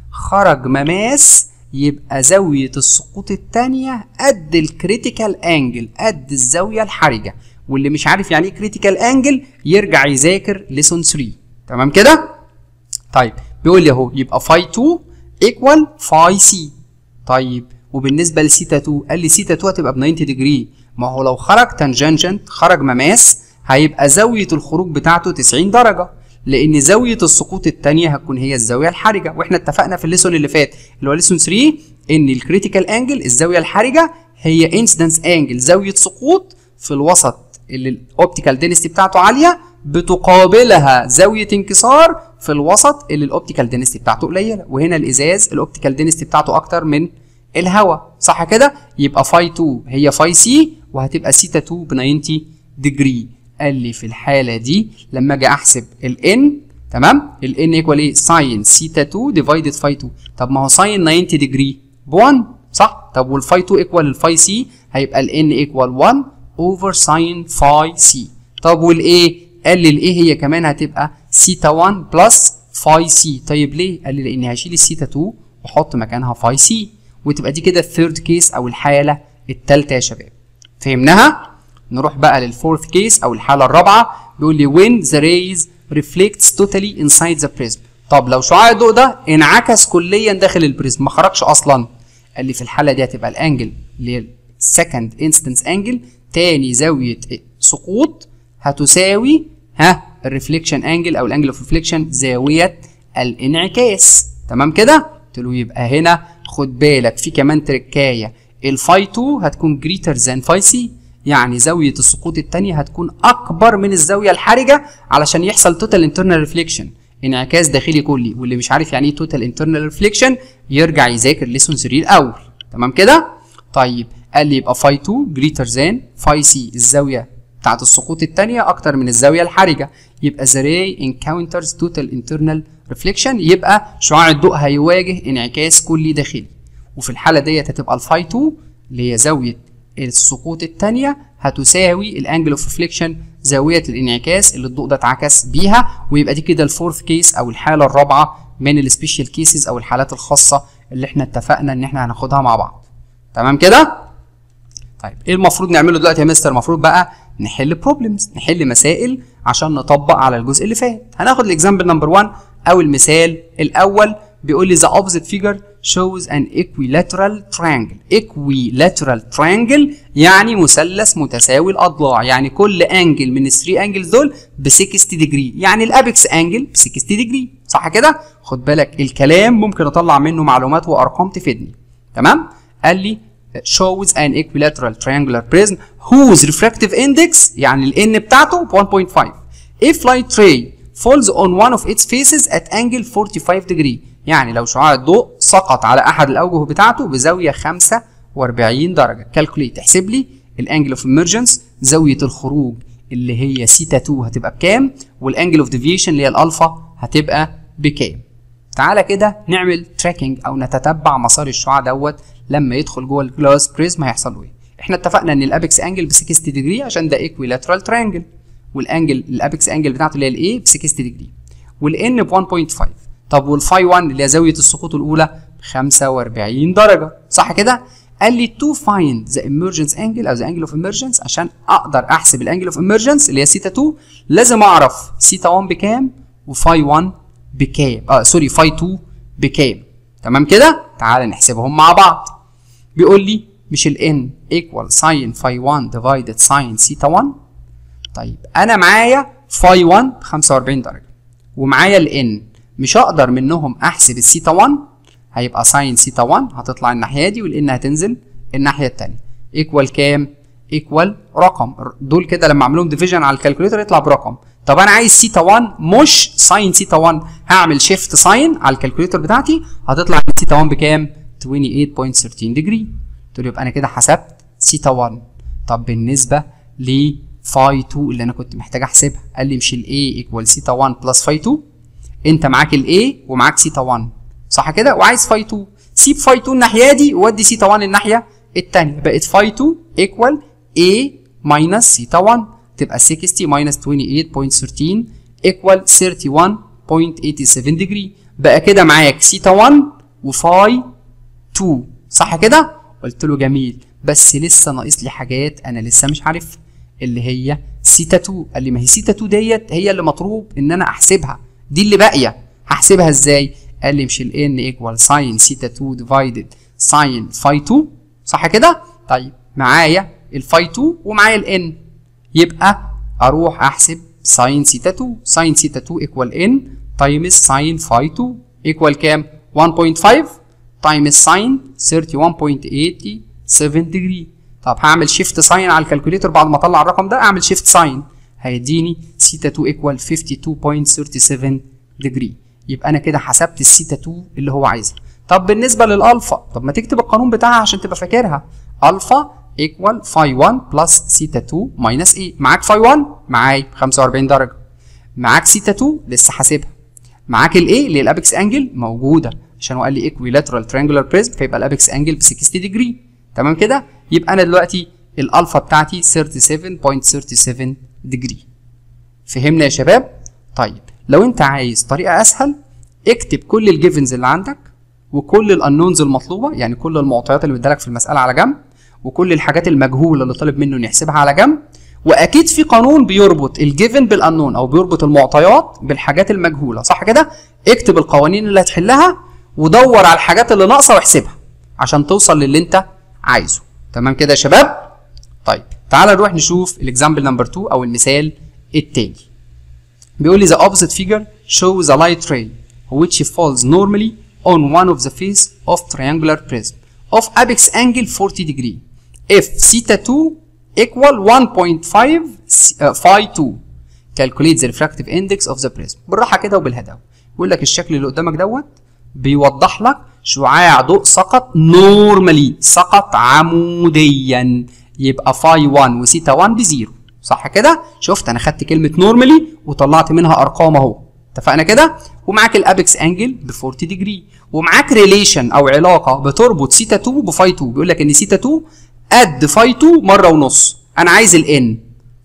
خرج مماس يبقى زاوية السقوط التانية قد الكريتيكال انجل قد الزاوية الحرجة واللي مش عارف يعني ايه كريتيكال انجل يرجع يذاكر ليسون 3 تمام كده؟ طيب بيقول لي اهو يبقى فاي 2 ايكوال فاي سي طيب وبالنسبة لسيتا 2 قال لي سيتا 2 هتبقى ب 90 ديجري ما هو لو خرج تانجنجنت خرج مماس هيبقى زاوية الخروج بتاعته 90 درجة لأن زاوية السقوط التانية هتكون هي الزاوية الحرجة واحنا اتفقنا في الليسون اللي فات اللي هو ليسون 3 إن الكريتيكال انجل الزاوية الحرجة هي انسيدنس انجل زاوية سقوط في الوسط اللي الاوبتيكال دينستي بتاعته عالية بتقابلها زاوية انكسار في الوسط اللي الاوبتيكال دينستي بتاعته قليلة وهنا الإزاز الاوبتيكال دينستي بتاعته أكتر من الهواء صح كده يبقى فاي 2 هي فاي سي وهتبقى سيتا 2 ب 90 ديجري قال لي في الحالة دي لما اجي احسب ال n تمام ال n ايكوال ايه ساين سيتا 2 ديفايدد فاي 2 طب ما هو ساين 90 ديجري ب 1 صح طب والفاي 2 ايكوال الفاي سي هيبقى ال n ايكوال 1 اوفر ساين فاي سي طب والايه قال لي الايه هي كمان هتبقى سيتا 1 بلس فاي سي طيب ليه قال لي لاني هشيل السيتا 2 واحط مكانها فاي سي وتبقى دي كده الثيرد كيس او الحاله الثالثه يا شباب فهمناها نروح بقى للفورث كيس او الحاله الرابعه بيقول لي when the rays reflects totally inside the prism طب لو شعاع الضوء ده انعكس كليا داخل البريزم ما خرجش اصلا قال لي في الحاله دي هتبقى الانجل اللي هي second instance انجل تاني زاويه سقوط هتساوي ها الريفليكشن انجل او الانجل اوف ريفليكشن زاويه الانعكاس تمام كده قلت له يبقى هنا خد بالك في كمان تركايه الفاي 2 هتكون greater than فاي سي يعني زاوية السقوط التانية هتكون أكبر من الزاوية الحرجة علشان يحصل توتال انترنال ريفليكشن انعكاس داخلي كلي واللي مش عارف يعني ايه توتال انترنال ريفليكشن يرجع يذاكر ليسون 3 الأول تمام كده؟ طيب قال لي يبقى فاي 2 جريتر ذان فاي سي الزاوية بتاعت السقوط التانية أكتر من الزاوية الحرجة يبقى the ray encounters total internal reflection يبقى شعاع الضوء هيواجه انعكاس كلي داخلي وفي الحالة ديت هتبقى الفاي 2 اللي هي زاوية السقوط الثانية هتساوي الانجل اوف ريفليكشن زاويه الانعكاس اللي الضوء ده اتعكس بيها ويبقى دي كده الفورث كيس او الحاله الرابعه من السبيشال كيسز او الحالات الخاصه اللي احنا اتفقنا ان احنا هناخدها مع بعض تمام كده طيب ايه المفروض نعمله دلوقتي يا مستر المفروض بقى نحل بروبلمز نحل مسائل عشان نطبق على الجزء اللي فات هناخد الاكزامبل نمبر 1 او المثال الاول بيقول لي the opposite figure shows an equilateral triangle equilateral triangle يعني مثلث متساوي الاضلاع يعني كل انجل من الثري انجلز دول ب 60 ديجري يعني الابيكس انجل ب 60 ديجري صح كده خد بالك الكلام ممكن اطلع منه معلومات وارقام تفيدني تمام قال لي shows an equilateral triangular prism whose refractive index يعني ال n بتاعته ب 1.5 if light ray falls on one of its faces at angle 45 degree يعني لو شعاع الضوء سقط على احد الاوجه بتاعته بزاويه 45 درجه كالكوليت احسب لي الانجل اوف emergence زاويه الخروج اللي هي سيتا 2 هتبقى بكام والانجل اوف ديفيشن اللي هي الالفا هتبقى بكام تعالى كده نعمل تراكنج او نتتبع مسار الشعاع دوت لما يدخل جوه الجلاس بريزم هيحصل له ايه احنا اتفقنا ان الابيكس انجل ب 60 ديجري عشان ده ايكويلاترال تريانجل والانجل الابيكس انجل بتاعته اللي هي الايه ب 60 ديجري والان ب 1.5 طب والفاي 1 اللي هي زاويه السقوط الاولى ب 45 درجه صح كده قال لي تو فايند ذا emergence انجل او ذا انجل اوف emergence عشان اقدر احسب الانجل اوف emergence اللي هي سيتا 2 لازم اعرف سيتا 1 بكام وفاي 1 بكام اه سوري فاي 2 بكام تمام كده تعال نحسبهم مع بعض بيقول لي مش ال n equal sin phi 1 divided sin theta 1 طيب انا معايا phi 1 ب 45 درجه ومعايا ال n مش هقدر منهم احسب الثيتا 1 هيبقى sin ثيتا 1 هتطلع الناحيه دي وال n هتنزل الناحيه الثانيه equal كام equal رقم دول كده لما اعملهم ديفيجن على الكالكوليتر يطلع برقم طب انا عايز ثيتا 1 مش ساين ثيتا 1 هعمل شيفت ساين على الكالكوليتر بتاعتي هتطلع ثيتا 1 بكام 28.13 ديجري قلت له يبقى انا كده حسبت ثيتا 1 طب بالنسبه ل فاي 2 اللي انا كنت محتاج احسبها قال لي مش الاي ايكوال ثيتا 1 بلس فاي 2 انت معاك الاي ومعاك ثيتا 1 صح كده وعايز فاي 2 سيب فاي 2 الناحيه دي وودي ثيتا 1 الناحيه الثانيه بقت فاي 2 ايكوال a ماينس ثيتا 1 تبقى 60 ماينس 28.13 ايكوال 31.87 ديجري بقى كده معاك ثيتا 1 وفاي 2 صح كده قلت له جميل بس لسه ناقص لي حاجات انا لسه مش عارفها اللي هي سيتا 2 قال لي ما هي سيتا 2 ديت هي اللي مطلوب ان انا احسبها دي اللي باقيه هحسبها ازاي قال لي مش ال n ايكوال ساين سيتا 2 ديفايدد ساين فاي 2 صح كده طيب معايا الفاي 2 ومعايا ال n يبقى اروح احسب ساين سيتا 2 ساين سيتا 2 ايكوال n تايمز ساين فاي 2 ايكوال كام 1.5 تايمز ساين 31.87 ديجري طب هعمل شيفت ساين على الكالكوليتر بعد ما اطلع الرقم ده اعمل شيفت ساين هيديني سيتا 2 ايكوال 52.37 ديجري يبقى انا كده حسبت السيتا 2 اللي هو عايزها طب بالنسبه للالفا طب ما تكتب القانون بتاعها عشان تبقى فاكرها الفا ايكوال فاي 1 بلس سيتا 2 ماينس ايه معاك فاي 1 معاي 45 درجه معاك سيتا 2 لسه حاسبها معاك الايه اللي هي الابيكس انجل موجوده عشان هو قال لي ايكويلاترال تريانجولار بريزم فيبقى الابيكس انجل ب 60 ديجري تمام كده يبقى انا دلوقتي الالفا بتاعتي 37.37 ديجري فهمنا يا شباب طيب لو انت عايز طريقه اسهل اكتب كل الجيفنز اللي عندك وكل الانونز المطلوبه يعني كل المعطيات اللي مدالك في المساله على جنب وكل الحاجات المجهوله اللي طالب منه انه يحسبها على جنب واكيد في قانون بيربط الجيفن بالانون او بيربط المعطيات بالحاجات المجهوله صح كده اكتب القوانين اللي هتحلها ودور على الحاجات اللي ناقصه واحسبها عشان توصل للي انت عايزه تمام كده يا شباب طيب تعال نروح نشوف الاكزامبل نمبر 2 او المثال التاني بيقول لي the opposite figure shows a light ray which falls normally on one of the face of triangular prism of apex angle 40 degree if theta 2 equal 1.5 uh, phi 2 calculate the refractive index of the prism بالراحه كده وبالهداوه بيقول لك الشكل اللي قدامك دوت بيوضح لك شعاع ضوء سقط نورمالي سقط عموديا يبقى فاي 1 وسيتا 1 بزيرو صح كده شفت انا خدت كلمه نورمالي وطلعت منها ارقام اهو اتفقنا كده ومعاك الابيكس انجل ب 40 ديجري ومعاك ريليشن او علاقه بتربط سيتا 2 بفاي 2 بيقول لك ان سيتا 2 قد فاي 2 مره ونص انا عايز الان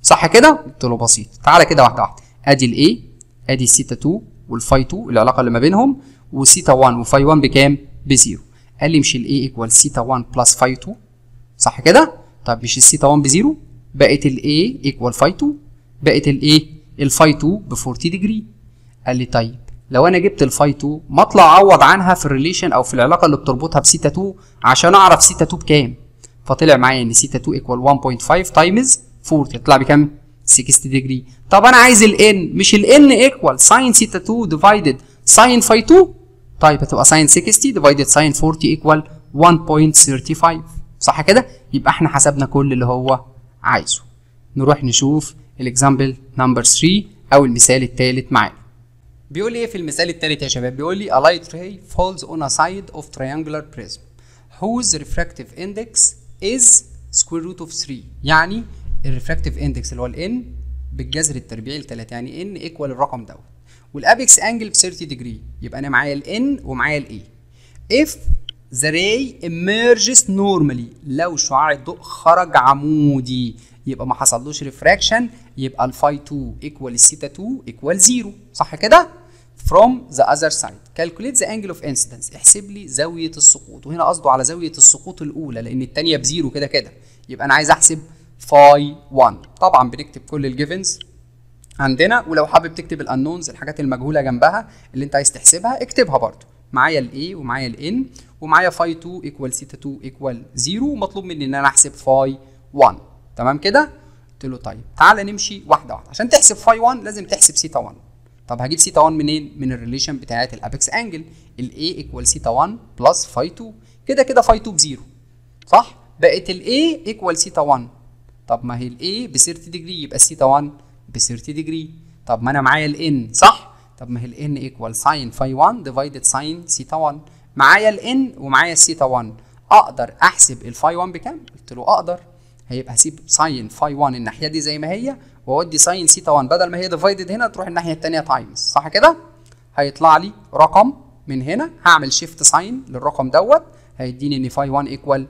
صح كده قلت له بسيط تعالى كده واحده واحده ادي الاي ادي السيتا 2 والفاي 2 العلاقه اللي ما بينهم وسيتا 1 وفاي 1 بكام بزيرو قال لي مش الاي ايكوال سيتا 1 بلس فاي 2 صح كده طب مش السيتا 1 بزيرو بقت الاي ايكوال فاي 2 بقت الايه الفاي 2 ب 40 ديجري قال لي طيب لو انا جبت الفاي 2 ما اطلع اعوض عنها في الريليشن او في العلاقه اللي بتربطها بسيتا 2 عشان اعرف سيتا 2 بكام فطلع معايا ان سيتا 2 ايكوال 1.5 تايمز 40 تطلع بكام 60 ديجري طب انا عايز الان مش الان ايكوال ساين سيتا 2 ديفايدد ساين فاي 2 طيب هتبقى ساين 60 ديفايدد ساين 40 ايكوال 1.35 صح كده يبقى احنا حسبنا كل اللي هو عايزه نروح نشوف الاكزامبل نمبر 3 او المثال الثالث معانا بيقول لي ايه في المثال الثالث يا شباب بيقول لي a light ray falls on a side of triangular prism whose refractive index is square root of 3 يعني الريفراكتيف اندكس اللي هو الان بالجذر التربيعي ل 3 يعني ان ايكوال الرقم دوت والابيكس انجل ب 30 ديجري يبقى انا معايا الان ومعايا الاي if the ray emerges normally لو شعاع الضوء خرج عمودي يبقى ما حصلوش ريفراكشن يبقى الفاي 2 ايكوال الثيتا 2 ايكوال 0 صح كده from the other side calculate the angle of incidence احسب لي زاويه السقوط وهنا قصده على زاويه السقوط الاولى لان الثانيه بزيرو كده كده يبقى انا عايز احسب فاي 1 طبعا بنكتب كل الجيفنز عندنا ولو حابب تكتب الانونز الحاجات المجهوله جنبها اللي انت عايز تحسبها اكتبها برضو معايا الاي ومعايا الان ومعايا فاي 2 ايكوال سيتا 2 ايكوال 0 ومطلوب مني ان انا احسب فاي 1 تمام كده قلت له طيب تعالى نمشي واحده واحده عشان تحسب فاي 1 لازم تحسب سيتا 1 طب هجيب سيتا 1 منين من الريليشن بتاعت الابيكس انجل الاي ايكوال سيتا 1 بلس فاي 2 كده كده فاي 2 بزيرو صح بقت الاي ايكوال سيتا 1 طب ما هي الاي ب 30 ديجري يبقى السيتا 1 ب 30 ديجري طب ما انا معايا الان صح طب ما هي الان ايكوال ساين فاي 1 ديفايدد ساين سيتا 1 معايا الان ومعايا السيتا 1 اقدر احسب الفاي 1 بكام قلت له اقدر هيبقى هسيب ساين فاي 1 الناحيه دي زي ما هي واودي ساين سيتا 1 بدل ما هي ديفايدد هنا تروح الناحيه الثانيه تايمز صح كده هيطلع لي رقم من هنا هعمل شيفت ساين للرقم دوت هيديني ان فاي 1 ايكوال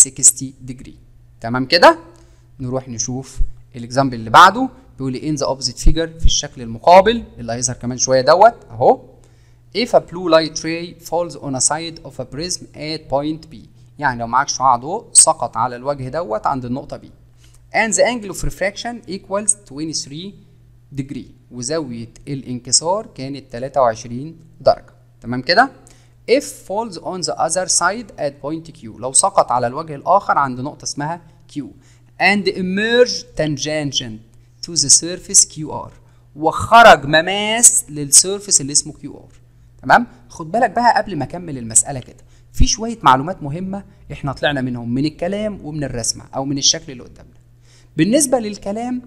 60 ديجري تمام كده نروح نشوف الاكزامبل اللي بعده بيقول لي ان ذا اوبزيت فيجر في الشكل المقابل اللي هيظهر كمان شويه دوت اهو if a blue light ray falls on a side of a prism at point B يعني لو معاك شعاع ضوء سقط على الوجه دوت عند النقطه B and the angle of refraction equals 23 degree وزاويه الانكسار كانت 23 درجه تمام كده if falls on the other side at point Q لو سقط على الوجه الآخر عند نقطة اسمها Q and emerge tangent to the surface QR وخرج مماس للسيرفيس اللي اسمه QR تمام خد بالك بقى قبل ما اكمل المسألة كده في شوية معلومات مهمة احنا طلعنا منهم من الكلام ومن الرسمة او من الشكل اللي قدامنا بالنسبة للكلام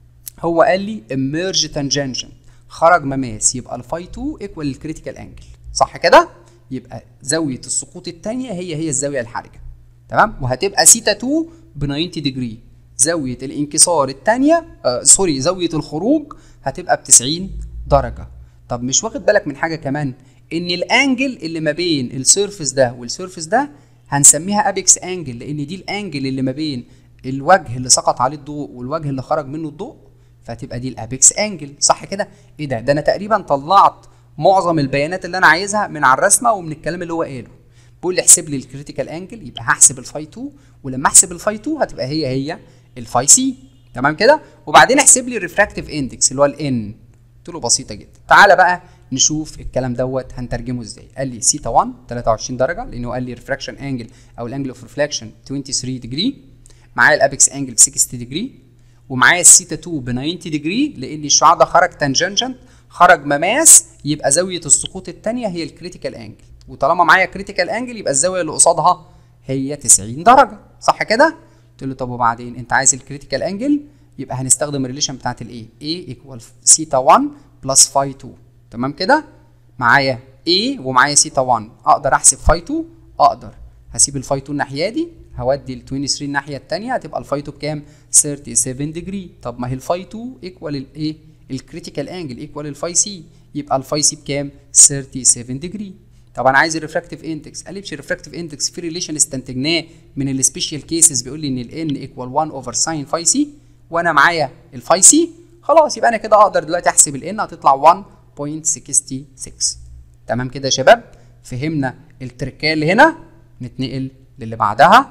هو قال لي emerge tangent خرج مماس يبقى الفاي 2 ايكوال الكريتيكال انجل صح كده يبقى زاويه السقوط الثانيه هي هي الزاويه الحرجه تمام وهتبقى سيتا 2 ب 90 ديجري زاويه الانكسار الثانيه آه سوري زاويه الخروج هتبقى ب 90 درجه طب مش واخد بالك من حاجه كمان ان الانجل اللي ما بين السيرفيس ده والسيرفيس ده هنسميها ابيكس انجل لان دي الانجل اللي ما بين الوجه اللي سقط عليه الضوء والوجه اللي خرج منه الضوء فتبقى دي الابيكس انجل صح كده ايه ده ده انا تقريبا طلعت معظم البيانات اللي انا عايزها من على الرسمه ومن الكلام اللي هو قاله بيقول لي احسب لي الكريتيكال انجل يبقى هحسب الفاي 2 ولما احسب الفاي 2 هتبقى هي هي الفاي سي تمام كده وبعدين احسب لي الريفراكتيف اندكس اللي هو الان قلت له بسيطه جدا تعالى بقى نشوف الكلام دوت هنترجمه ازاي قال لي سيتا 1 23 درجه لانه قال لي ريفراكشن انجل او الانجل اوف ريفلكشن 23 ديجري معايا الابيكس انجل ب 60 ديجري ومعايا السيتا 2 ب 90 ديجري لان الشعاع ده خرج تانجنجنت خرج مماس يبقى زاويه السقوط الثانيه هي الكريتيكال انجل وطالما معايا كريتيكال انجل يبقى الزاويه اللي قصادها هي 90 درجه صح كده قلت له طب وبعدين انت عايز الكريتيكال انجل يبقى هنستخدم الريليشن بتاعت الاي A ايكوال سيتا 1 بلس فاي 2 تمام كده معايا A ومعايا سيتا 1 اقدر احسب فاي 2 اقدر هسيب الفاي 2 الناحيه دي هودي ال 23 الناحيه الثانيه هتبقى الفاي 2 بكام 37 ديجري طب ما هي الفاي 2 ايكوال الايه الكريتيكال انجل ايكوال الفاي سي يبقى الفاي سي بكام 37 ديجري طب انا عايز الريفراكتيف اندكس قال لي مش الريفراكتيف اندكس في ريليشن استنتجناه من السبيشال كيسز بيقول لي ان الان ايكوال 1 اوفر ساين فاي سي وانا معايا الفاي سي خلاص يبقى انا كده اقدر دلوقتي احسب الان هتطلع 1.66 تمام كده يا شباب فهمنا التركيه اللي هنا نتنقل للي بعدها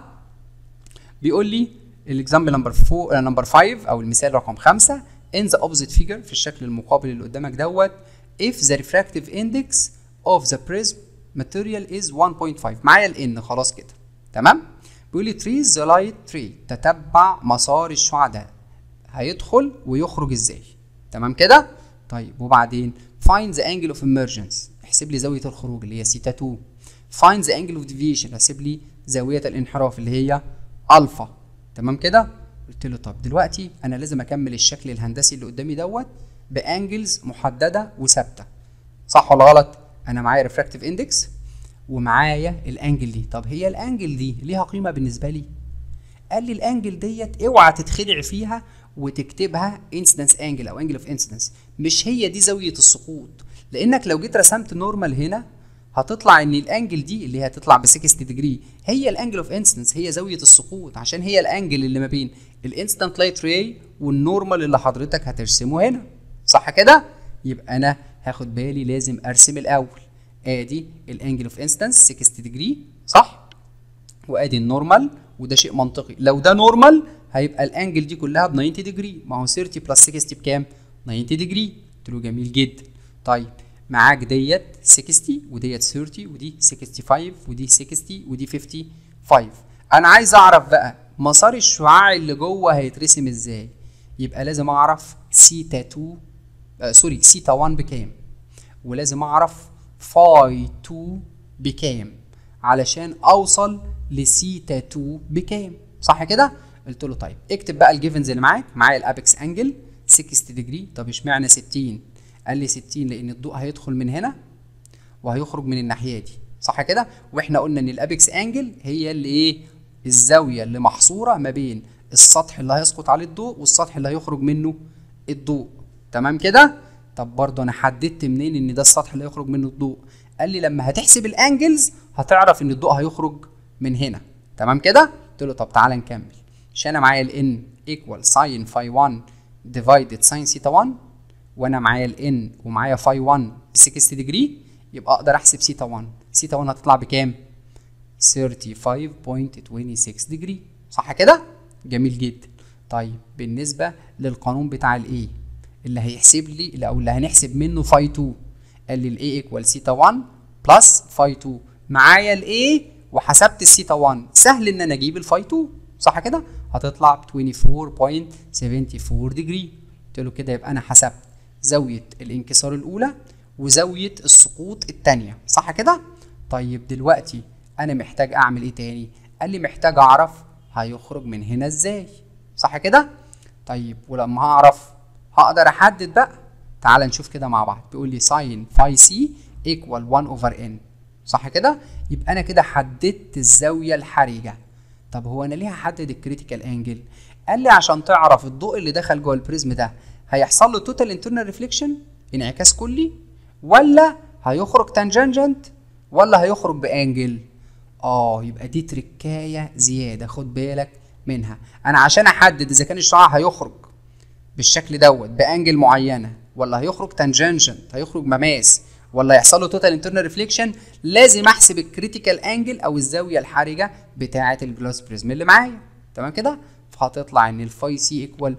بيقول لي الاكزامبل نمبر 4 نمبر 5 او المثال رقم 5 in the opposite figure في الشكل المقابل اللي قدامك دوت if the refractive index of the prism material is 1.5 معايا ال n خلاص كده تمام بيقول لي trace the light ray تتبع مسار الشعاع ده هيدخل ويخرج ازاي تمام كده طيب وبعدين find the angle of emergence احسب لي زاويه الخروج اللي هي سيتا 2 find the angle of deviation احسب لي زاويه الانحراف اللي هي الفا تمام كده قلت له طب دلوقتي انا لازم اكمل الشكل الهندسي اللي قدامي دوت بانجلز محدده وثابته صح ولا غلط انا معايا ريفراكتيف اندكس ومعايا الانجل دي طب هي الانجل دي ليها قيمه بالنسبه لي قال لي الانجل ديت اوعى تتخدع فيها وتكتبها انسيدنس انجل او انجل اوف انسيدنس مش هي دي زاويه السقوط لانك لو جيت رسمت نورمال هنا هتطلع ان الانجل دي اللي هي هتطلع ب 60 ديجري هي الانجل اوف انسيدنس هي زاويه السقوط عشان هي الانجل اللي ما بين الانستنت لايت راي والنورمال اللي حضرتك هترسمه هنا صح كده يبقى انا هاخد بالي لازم ارسم الاول ادي الانجل اوف انسيدنس 60 ديجري صح وادي النورمال وده شيء منطقي لو ده نورمال هيبقى الانجل دي كلها ب 90 ديجري ما هو 30 بلس 60 بكام 90 ديجري قلت له جميل جدا طيب معاك ديت 60 وديت 30 ودي 65 ودي 60 ودي 55 انا عايز اعرف بقى مسار الشعاع اللي جوه هيترسم ازاي يبقى لازم اعرف سيتا 2 آه سوري سيتا 1 بكام ولازم اعرف فاي 2 بكام علشان اوصل لسيتا 2 بكام صح كده قلت له طيب اكتب بقى الجيفنز اللي معاك معايا الابكس انجل 60 ديجري طب اشمعنى 60 قال لي 60 لان الضوء هيدخل من هنا وهيخرج من الناحيه دي صح كده واحنا قلنا ان الابكس انجل هي اللي ايه الزاويه اللي محصوره ما بين السطح اللي هيسقط عليه الضوء والسطح اللي هيخرج منه الضوء تمام كده طب برضه انا حددت منين ان ده السطح اللي هيخرج منه الضوء قال لي لما هتحسب الانجلز هتعرف ان الضوء هيخرج من هنا تمام كده قلت له طب تعالى نكمل مش انا معايا ال n equal sin phi 1 divided sin theta 1 وانا معايا ال n ومعايا phi 1 ب 60 ديجري يبقى اقدر احسب سيتا 1 سيتا 1 هتطلع بكام 35.26 ديجري صح كده جميل جدا طيب بالنسبه للقانون بتاع الاي اللي هيحسب لي او اللي هنحسب منه فاي 2 قال لي الاي ايكوال سيتا 1 بلس فاي 2 معايا الاي وحسبت السيتا 1 سهل ان انا اجيب الفاي 2 صح كده هتطلع ب 24.74 ديجري قلت له كده يبقى انا حسبت زاويه الانكسار الاولى وزاويه السقوط الثانيه صح كده طيب دلوقتي انا محتاج اعمل ايه تاني قال لي محتاج اعرف هيخرج من هنا ازاي صح كده طيب ولما هعرف هقدر احدد بقى تعال نشوف كده مع بعض بيقول لي ساين فاي سي ايكوال 1 اوفر ان صح كده يبقى انا كده حددت الزاويه الحرجه طب هو انا ليه هحدد الكريتيكال انجل قال لي عشان تعرف الضوء اللي دخل جوه البريزم ده هيحصل له توتال انترنال ريفليكشن انعكاس كلي ولا هيخرج تانجنجنت ولا هيخرج بانجل اه يبقى دي تركايه زياده خد بالك منها انا عشان احدد اذا كان الشعاع هيخرج بالشكل دوت بانجل معينه ولا هيخرج تانجنشنت هيخرج مماس ولا يحصل له توتال انترنال ريفليكشن لازم احسب الكريتيكال انجل او الزاويه الحرجه بتاعه الجلاس بريزم اللي معايا تمام كده فهتطلع ان الفاي سي ايكوال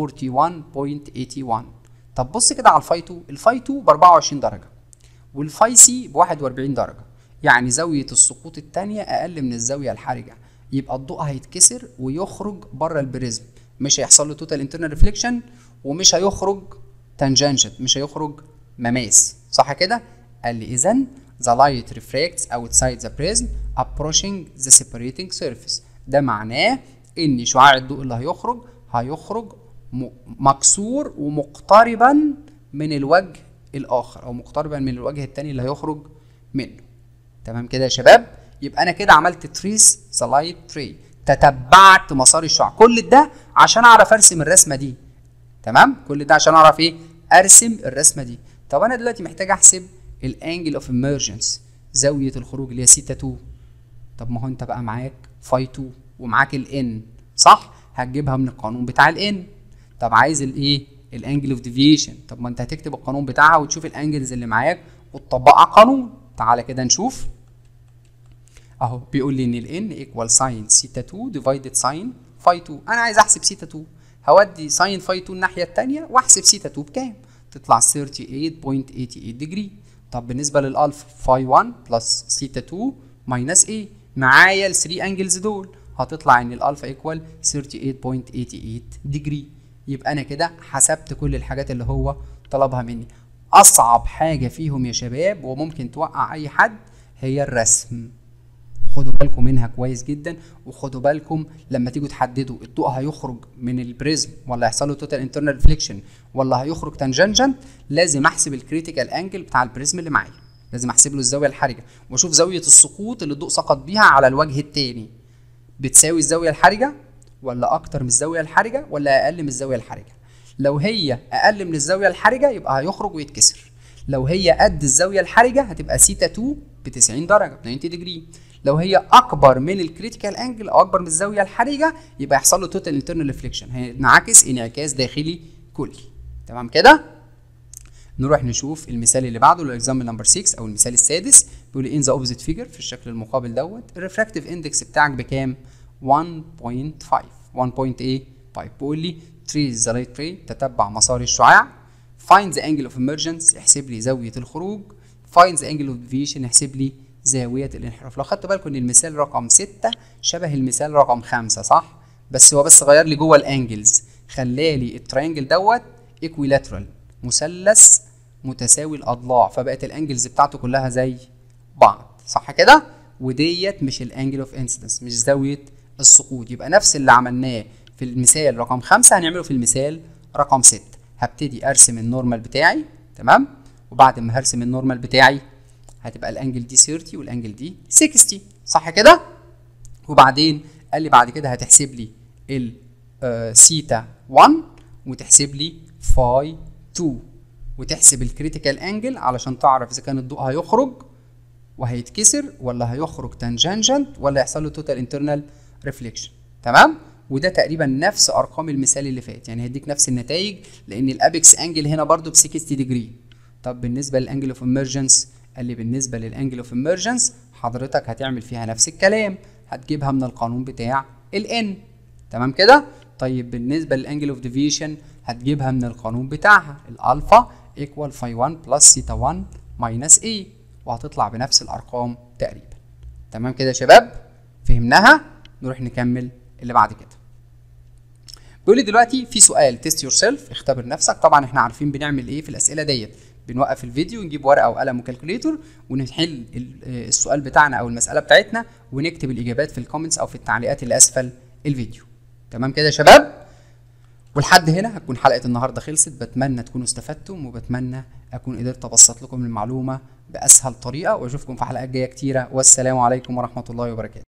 41.81 طب بص كده على الفاي 2 الفاي 2 ب 24 درجه والفاي سي ب 41 درجه يعني زاويه السقوط الثانيه اقل من الزاويه الحرجه يبقى الضوء هيتكسر ويخرج بره البريزم مش هيحصل له توتال انترنال ريفليكشن ومش هيخرج تانجنشنت مش هيخرج مماس صح كده قال لي اذا the light refracts outside the prism approaching the separating surface ده معناه ان شعاع الضوء اللي هيخرج هيخرج مكسور ومقتربا من الوجه الاخر او مقتربا من الوجه الثاني اللي هيخرج منه تمام كده يا شباب يبقى انا كده عملت تريس ذا لايت تري تتبعت مسار الشعاع كل ده عشان اعرف ارسم الرسمه دي تمام كل ده عشان اعرف ايه ارسم الرسمه دي طب انا دلوقتي محتاج احسب الانجل اوف ايمرجنس زاويه الخروج اللي هي سيتا 2 طب ما هو انت بقى معاك فاي 2 ومعاك الان صح هتجيبها من القانون بتاع الان طب عايز الايه الانجل اوف ديفيشن طب ما انت هتكتب القانون بتاعها وتشوف الانجلز اللي معاك وتطبقها قانون تعالى كده نشوف اهو بيقول لي ان ال n ايكوال ساين سيتا 2 ديفايدد ساين فاي 2 انا عايز احسب سيتا 2 هودي ساين فاي 2 الناحيه الثانيه واحسب سيتا 2 بكام تطلع 38.88 ديجري طب بالنسبه للالفا فاي 1 بلس سيتا 2 ماينس ايه معايا ال 3 انجلز دول هتطلع ان الالفا ايكوال 38.88 ديجري يبقى انا كده حسبت كل الحاجات اللي هو طلبها مني اصعب حاجه فيهم يا شباب وممكن توقع اي حد هي الرسم خدوا بالكم منها كويس جدا وخدوا بالكم لما تيجوا تحددوا الضوء هيخرج من البريزم ولا هيحصل له توتال انترنال ريفليكشن ولا هيخرج تانجنجنت لازم احسب الكريتيكال انجل بتاع البريزم اللي معايا لازم احسب له الزاويه الحرجه واشوف زاويه السقوط اللي الضوء سقط بيها على الوجه التاني بتساوي الزاويه الحرجه ولا اكتر من الزاويه الحرجه ولا اقل من الزاويه الحرجه لو هي اقل من الزاويه الحرجه يبقى هيخرج ويتكسر لو هي قد الزاويه الحرجه هتبقى سيتا 2 ب 90 درجه 90 ديجري لو هي اكبر من الكريتيكال انجل او اكبر من الزاويه الحرجه يبقى يحصل له توتال انترنال ريفليكشن هينعكس انعكاس داخلي كلي تمام كده نروح نشوف المثال اللي بعده الاكزامبل نمبر 6 او المثال السادس بيقول ان ذا اوبزيت فيجر في الشكل المقابل دوت الريفراكتيف اندكس بتاعك بكام 1.5 1.8 بيقول لي trace the light ray تتبع مسار الشعاع find the angle of emergence احسب لي زاويه الخروج find the angle of deviation احسب لي زاويه الانحراف لو خدتوا بالكم ان المثال رقم 6 شبه المثال رقم 5 صح بس هو بس غير لي جوه الانجلز خلالي الترينجل دوت equilateral مثلث متساوي الاضلاع فبقت الانجلز بتاعته كلها زي بعض صح كده وديت مش الانجل اوف انسيدنس مش زاويه السقوط يبقى نفس اللي عملناه في المثال رقم خمسة هنعمله في المثال رقم ستة هبتدي ارسم النورمال بتاعي تمام وبعد ما هرسم النورمال بتاعي هتبقى الانجل دي 30 والانجل دي 60 صح كده وبعدين قال لي بعد كده هتحسب لي السيتا 1 وتحسب لي فاي 2 وتحسب الكريتيكال انجل علشان تعرف اذا كان الضوء هيخرج وهيتكسر ولا هيخرج تانجنجنت ولا يحصل له توتال انترنال ريفليكشن تمام وده تقريبا نفس ارقام المثال اللي فات يعني هيديك نفس النتائج لان الابيكس انجل هنا برضو ب 60 ديجري طب بالنسبه للانجل اوف ايمرجنس قال لي بالنسبه للانجل اوف ايمرجنس حضرتك هتعمل فيها نفس الكلام هتجيبها من القانون بتاع الان تمام كده طيب بالنسبه للانجل اوف ديفيشن هتجيبها من القانون بتاعها الالفا ايكوال فاي 1 بلس سيتا 1 ماينس اي وهتطلع بنفس الارقام تقريبا تمام كده يا شباب فهمناها نروح نكمل اللي بعد كده بيقول لي دلوقتي في سؤال تيست يور سيلف اختبر نفسك طبعا احنا عارفين بنعمل ايه في الاسئله ديت بنوقف الفيديو ونجيب ورقه وقلم وكالكوليتور ونحل السؤال بتاعنا او المساله بتاعتنا ونكتب الاجابات في الكومنتس او في التعليقات اللي اسفل الفيديو تمام كده يا شباب ولحد هنا هتكون حلقه النهارده خلصت بتمنى تكونوا استفدتم وبتمنى اكون قدرت ابسط لكم المعلومه باسهل طريقه واشوفكم في حلقات جايه كتيره والسلام عليكم ورحمه الله وبركاته